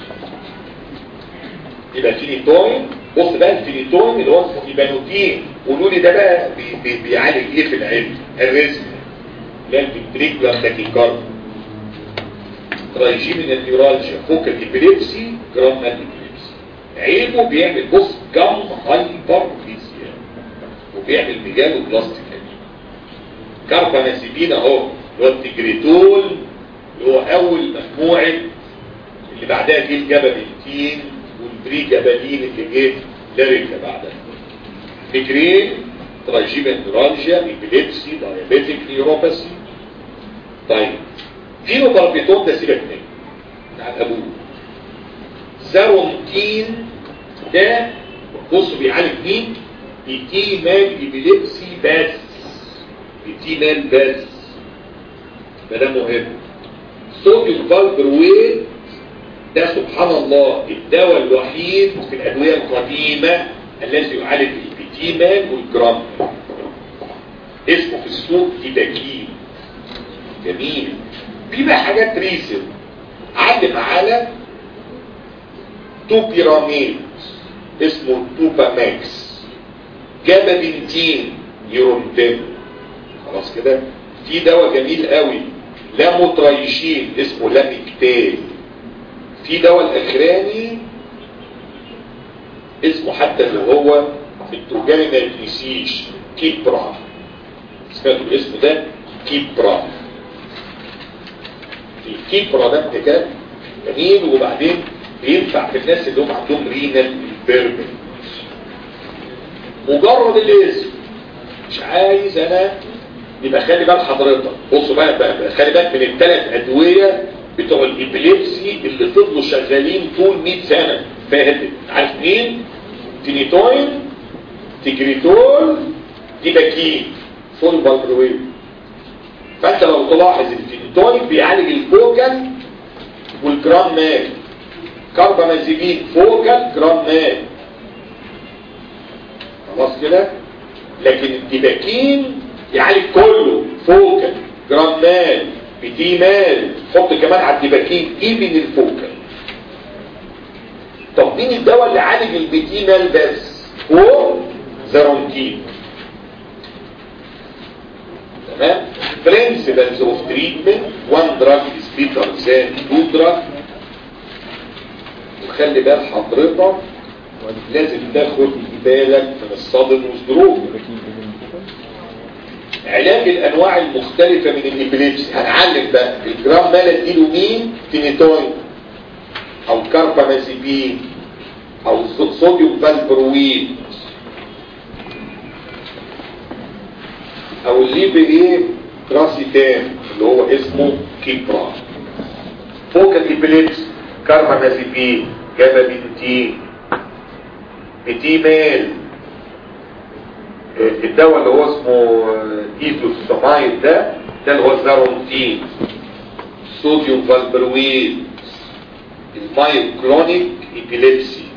يبقى فينيتوين بص بقى الفينيتوين اللي هو اسمه ايبانوتين قولوا لي ده بقى بي بي بيعالج ايه في العلم الرزق لا الفنتريكولار تاكيكارد ترايجيمينال نيورالجيا فوق الابيليبسي جرام الابيليبسي عيبه بيعمل بص جام هايبر وبيعمل ميجالو بلاستيك كاربامازيبين اهو اللي هو التجريتول اللي هو اول مجموعه اللي بعدها جه الجبابنتين والبري جبالين اللي جه لاريكا بعدها ميجرين تراجيبا نورالجيا ابيليبسي دايابيتيك نيوروباثي طيب فينوباربيتون ده سيبك منه بتاع ابوه زارونتين ده بصوا بيعالج مين بيتي مال ابيليبسي بس بيتي مال بس ده مهم صوديوم فالبرويت ده سبحان الله الدواء الوحيد في الادويه القديمه الذي يعالج البيتيمان والجرام اسمه في السوق تيباكين جميل في بقى حاجات ريسل علم على توبيراميد اسمه توباماكس جابابنتين يورونتين خلاص كده في دواء جميل قوي لاموترايشين اسمه لاميكتال في دواء الاخراني اسمه حتى اللي هو الترجمة ما يتنسيش كيبرا سمعتوا الاسم ده كيبرا الكيبرا ده انتكاب جميل وبعدين بينفع في الناس اللي هم عندهم رينال بيربن مجرد الاسم مش عايز انا يبقى خلي بال حضرتك بصوا بقى, بقى خلي بالك من الثلاث ادويه بتوع الابليبسي اللي فضلوا شغالين طول 100 سنه فاتت عارف مين تينيتوين تجريتول ديباكين فول بالبرويد فانت لو تلاحظ التينيتوين بيعالج الفوكال والجرام مال كاربامازيبين فوكال جرام مال خلاص كده لكن الديباكين يعالج كله فوكال جرام مال بدي مال حط كمان على الديباكين ايبن الفوكال طب مين الدواء اللي عالج البيتي مال بس هو زارونتين تمام principles of treatment one drug is better than two drug وخلي بال حضرتك لازم تاخد بالك من الصدم والظروف علاج الانواع المختلفة من الابليبسي هنعلم بقى الجرام مال اديله مين تينيتوين او كاربامازيبين او صوديوم فالبرويد او الليبرين تراسيتان اللي هو اسمه كيبرا فوق الابليبس كاربامازيبين جابابنتين اتيمال الدواء اللي هو اسمه ايزوسامايد ده ده اللي هو زارونتين صوديوم فالبرويد المايوكلونيك ايبيليبسي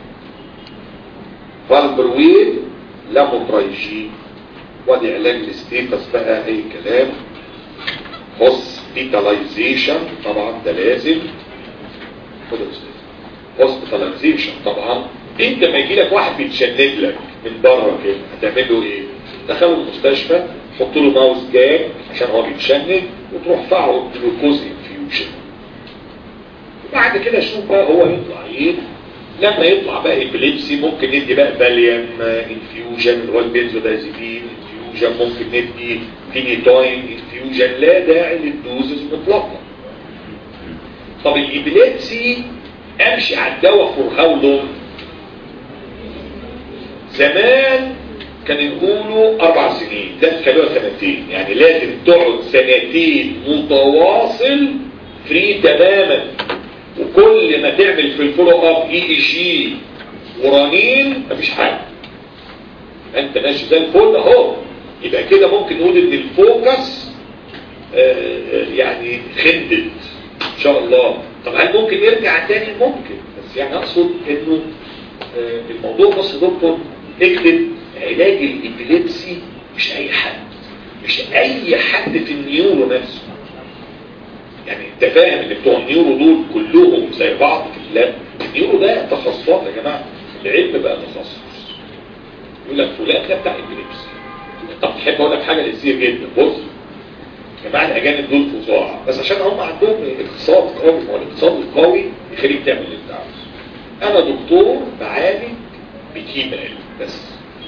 فالبرويد لاموترايجين وادي علاج الاستيتس بقى اي كلام هوسبيتاليزيشن طبعا ده لازم خد يا استاذ هوسبيتاليزيشن طبعا انت ما يجي لك واحد بيتشنج لك من بره كده هتعمل له ايه دخله المستشفى حط له ماوس جاك عشان هو بيتشنج وتروح فعله جلوكوز انفيوجن بعد كده شوف بقى هو يطلع ايه لما يطلع بقى ابليبسي ممكن ندي بقى باليوم انفيوجن اللي هو البنزودازيبين انفيوجن ممكن ندي فينيتوين انفيوجن لا داعي للدوزز مطلقا طب الابليبسي امشي على الدواء فور هاو لونج زمان كان يقولوا اربع سنين ده خلوها سنتين يعني لازم تقعد سنتين متواصل فري تماما وكل ما تعمل في الفولو اب اي اي جي ورنين مفيش حاجه انت ماشي زي الفل اهو يبقى كده ممكن نقول ان الفوكس آه يعني خندت ان شاء الله طب هل ممكن يرجع تاني ممكن بس يعني اقصد انه آه الموضوع بس دكتور نكتب علاج الابيليبسي مش اي حد مش اي حد في النيورو نفسه يعني انت فاهم ان بتوع النيورو دول كلهم زي بعض في اللاب النيورو ده تخصصات يا جماعه العلم بقى تخصص يقول لك فلان ده بتاع ابيليبسي طب تحب اقول لك حاجه لذيذه جدا بص جماعه الاجانب دول فظاع بس عشان هم عندهم اقتصاد قوي ما هو الاقتصاد القوي يخليك تعمل اللي انت عاوزه انا دكتور بعالج بكيمياء بس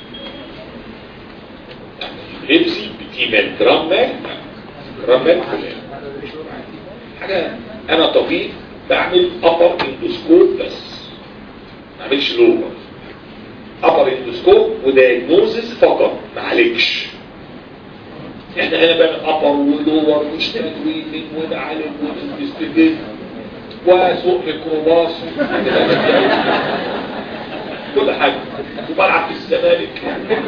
يعني ابيليبسي بكيمياء جرامال جرامال فلان حاجة انا طبيب بعمل ابر اندوسكوب بس ما اعملش لور ابر اندوسكوب ودايجنوزس فقط ما عليكش احنا هنا بنعمل ابر ولور واشتغل ويمين ونعالج ونستجد وسوق ميكروباص كل حاجة وبلعب في الزمالك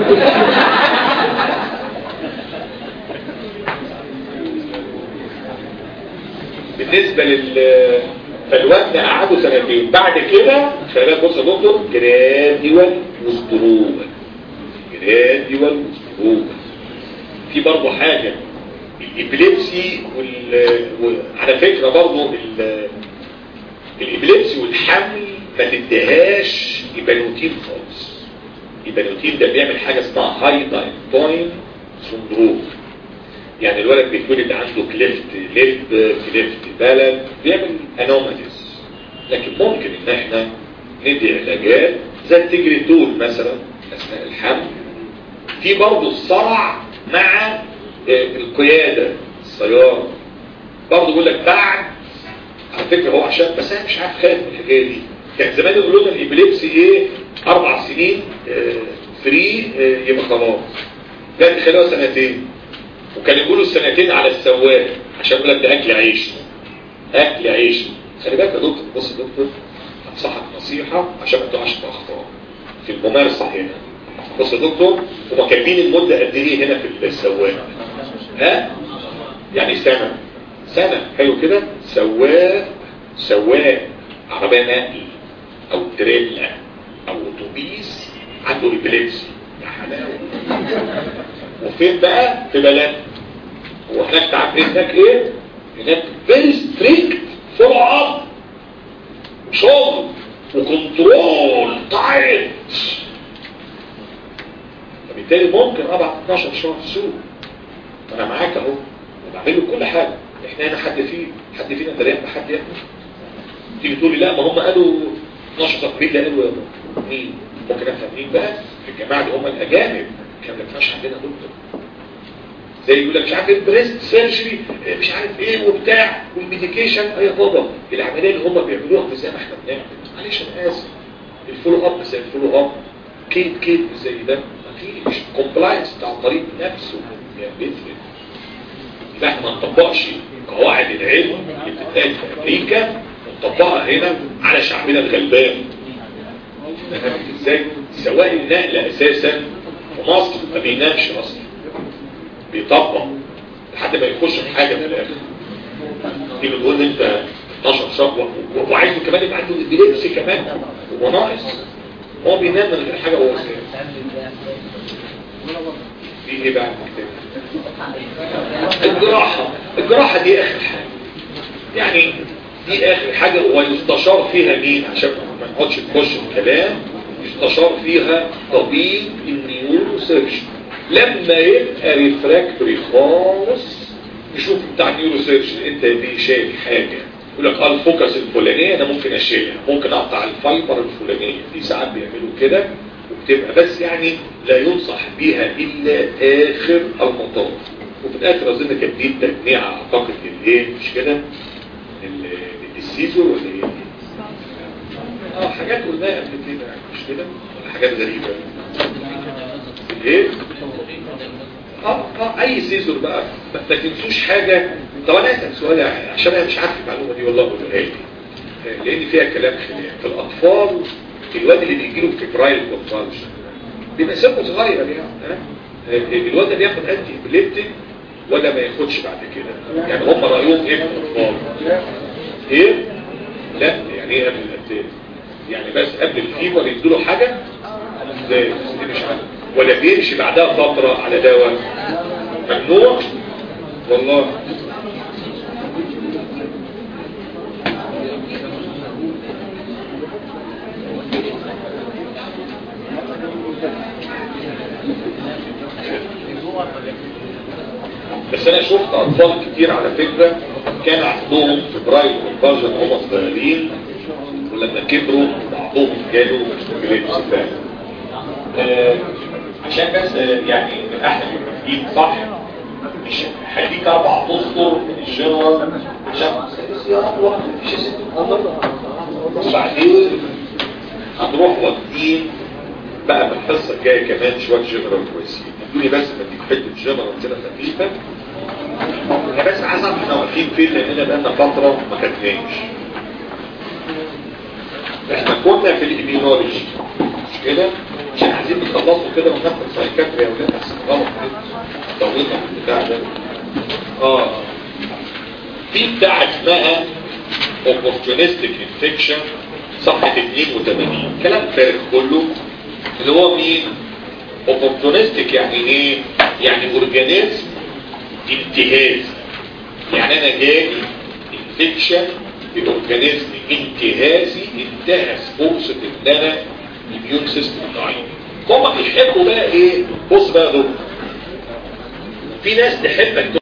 بالنسبة لل فالوزن قعدوا سنتين بعد كده خلال بص يا دكتور جراديوال وستروما جراديوال وستروما في برضه حاجة الإبليبسي وال... وعلى فكرة برضه ال... الإبليبسي والحمل ما تديهاش إبانوتين خالص إبانوتين ده بيعمل حاجة اسمها هايداين توين سندروم يعني الولد بيتولد عنده كليفت ليفت كليفت بلد بيعمل انوماليز لكن ممكن ان احنا ندي علاجات زي التجريتول مثلا اثناء الحمل في برضه الصرع مع القيادة السيارة برضه بيقول لك بعد على فكرة هو عشان بس انا مش عارف خايف من الحكاية دي كان زمان يقولوا لنا الابليبسي ايه اربع سنين آه فري آه يبقى خلاص ده خلال سنتين وكان يقولوا السنتين على السواق عشان يقول لك ده اكل عيش اكل عيش خلي بالك يا دكتور بص يا دكتور انصحك نصيحه عشان ما تقعش في اخطاء في الممارسه هنا بص يا دكتور هما كاتبين المده قد ايه هنا في السواق ها يعني سنه سنه حلو كده سواق سواق عربيه نقل او تريلا او اتوبيس عنده ابليبسي يا حلاوه وفين بقى في بلد وهناك تعرف هناك ايه هناك فيري ستريكت فولو اب شغل وكنترول تايت فبالتالي ممكن ابعت 12 شهر في السوق انا معاك اهو وبعمل له كل حاجه احنا هنا حد فيه حد فينا دريان بحد يا ابني تيجي تقول لي لا ما هم قالوا 12 شهر مين اللي قالوا يا ابني مين ممكن افهم مين بقى الجماعه دي هم الاجانب كان ما كانش عندنا دكتور زي يقول لك مش عارف البريست سيرجري مش عارف ايه وبتاع والميديكيشن اي بابا العمليه اللي هم بيعملوها زي ما احنا بنعمل معلش انا اسف الفولو اب زي الفولو اب كيد كيد زي ده مفيش كومبلاينس بتاع المريض نفسه يعني بيفرق يبقى احنا ما نطبقش قواعد العلم اللي بتتقال في امريكا ونطبقها هنا على شعبنا الغلبان ازاي سواء النقل اساسا في مصر ما بينامش اصلا بيطبق لحد ما يخش في حاجه في الاخر تيجي تقول لي انت 12 شهر وعايزه كمان يبقى عنده ابيليبسي كمان هو ناقص هو بينام من غير حاجه وهو سايق دي ايه بقى الجراحه الجراحه دي اخر حاجه يعني دي اخر حاجه ويستشار فيها مين عشان ما نقعدش نخش في كلام يستشار فيها طبيب النيورو سيرجن لما يبقى ريفراكتوري خالص نشوف بتاع النيورو سيرجن انت دي شايف حاجه يقول لك اه الفوكس الفلانيه انا ممكن اشيلها ممكن اقطع الفايبر الفلانيه دي ساعات بيعملوا كده وبتبقى بس يعني لا ينصح بيها الا اخر المطاف وفي الاخر اظن كانت دي التجميع اعتقد الايه مش كده السيزور ولا ايه اه حاجات قلناها قبل كده مش كده ولا حاجات غريبه ايه اه اه اي سيزور بقى ما ما تنسوش حاجه طب انا اسال سؤال عشان انا مش عارف المعلومه دي والله بقولها لي لان فيها كلام خلاف في الاطفال الواد اللي بيجي له فيبرايل كونفالشن بيبقى سنه صغير يعني ها الواد ده بياخد انتي ابليبتيك ولا ما ياخدش بعد كده يعني هم رايهم ايه في الاطفال ايه لا يعني ايه قبل الاتاك يعني بس قبل الفيبر يدوا له حاجه ازاي مش عارف ولا بيمشي بعدها فتره على دواء ممنوع والله بس انا شفت اطفال كتير على فكرة كان عندهم فبراير والباجر هم صغيرين ولما كبروا بعضهم جالوا جليبس فعلا آه، عشان بس آه، يعني من احنا المتفقين صح مش هديك اربع اسطر من الجنرال عشان بس يا رب واحد مفيش ست وبعدين هنروح واخدين بقى من الحصه الجايه كمان شويه جنرال كويسين ادوني بس بديك حته جنرال كده خفيفه انا بس عايز اعرف احنا واقفين فين لاننا بقالنا فتره ما خدناش احنا كنا في الاميونولوجي مش كده عشان عايزين نخلصوا كده وناخد سايكاتري يا ولاد احسن غلط كده طولنا في البتاع ده اه في بتاع اسمها opportunistic infection صفحة 82 كلام فارغ كله اللي هو مين opportunistic يعني ايه يعني اورجانيزم انتهاز يعني انا جالي انفكشن باورجانيزم انتهازي انتهز فرصة ان انا الاميون سيستم ضعيف هما بيحبوا بقى ايه بص بقى دول في ناس تحبك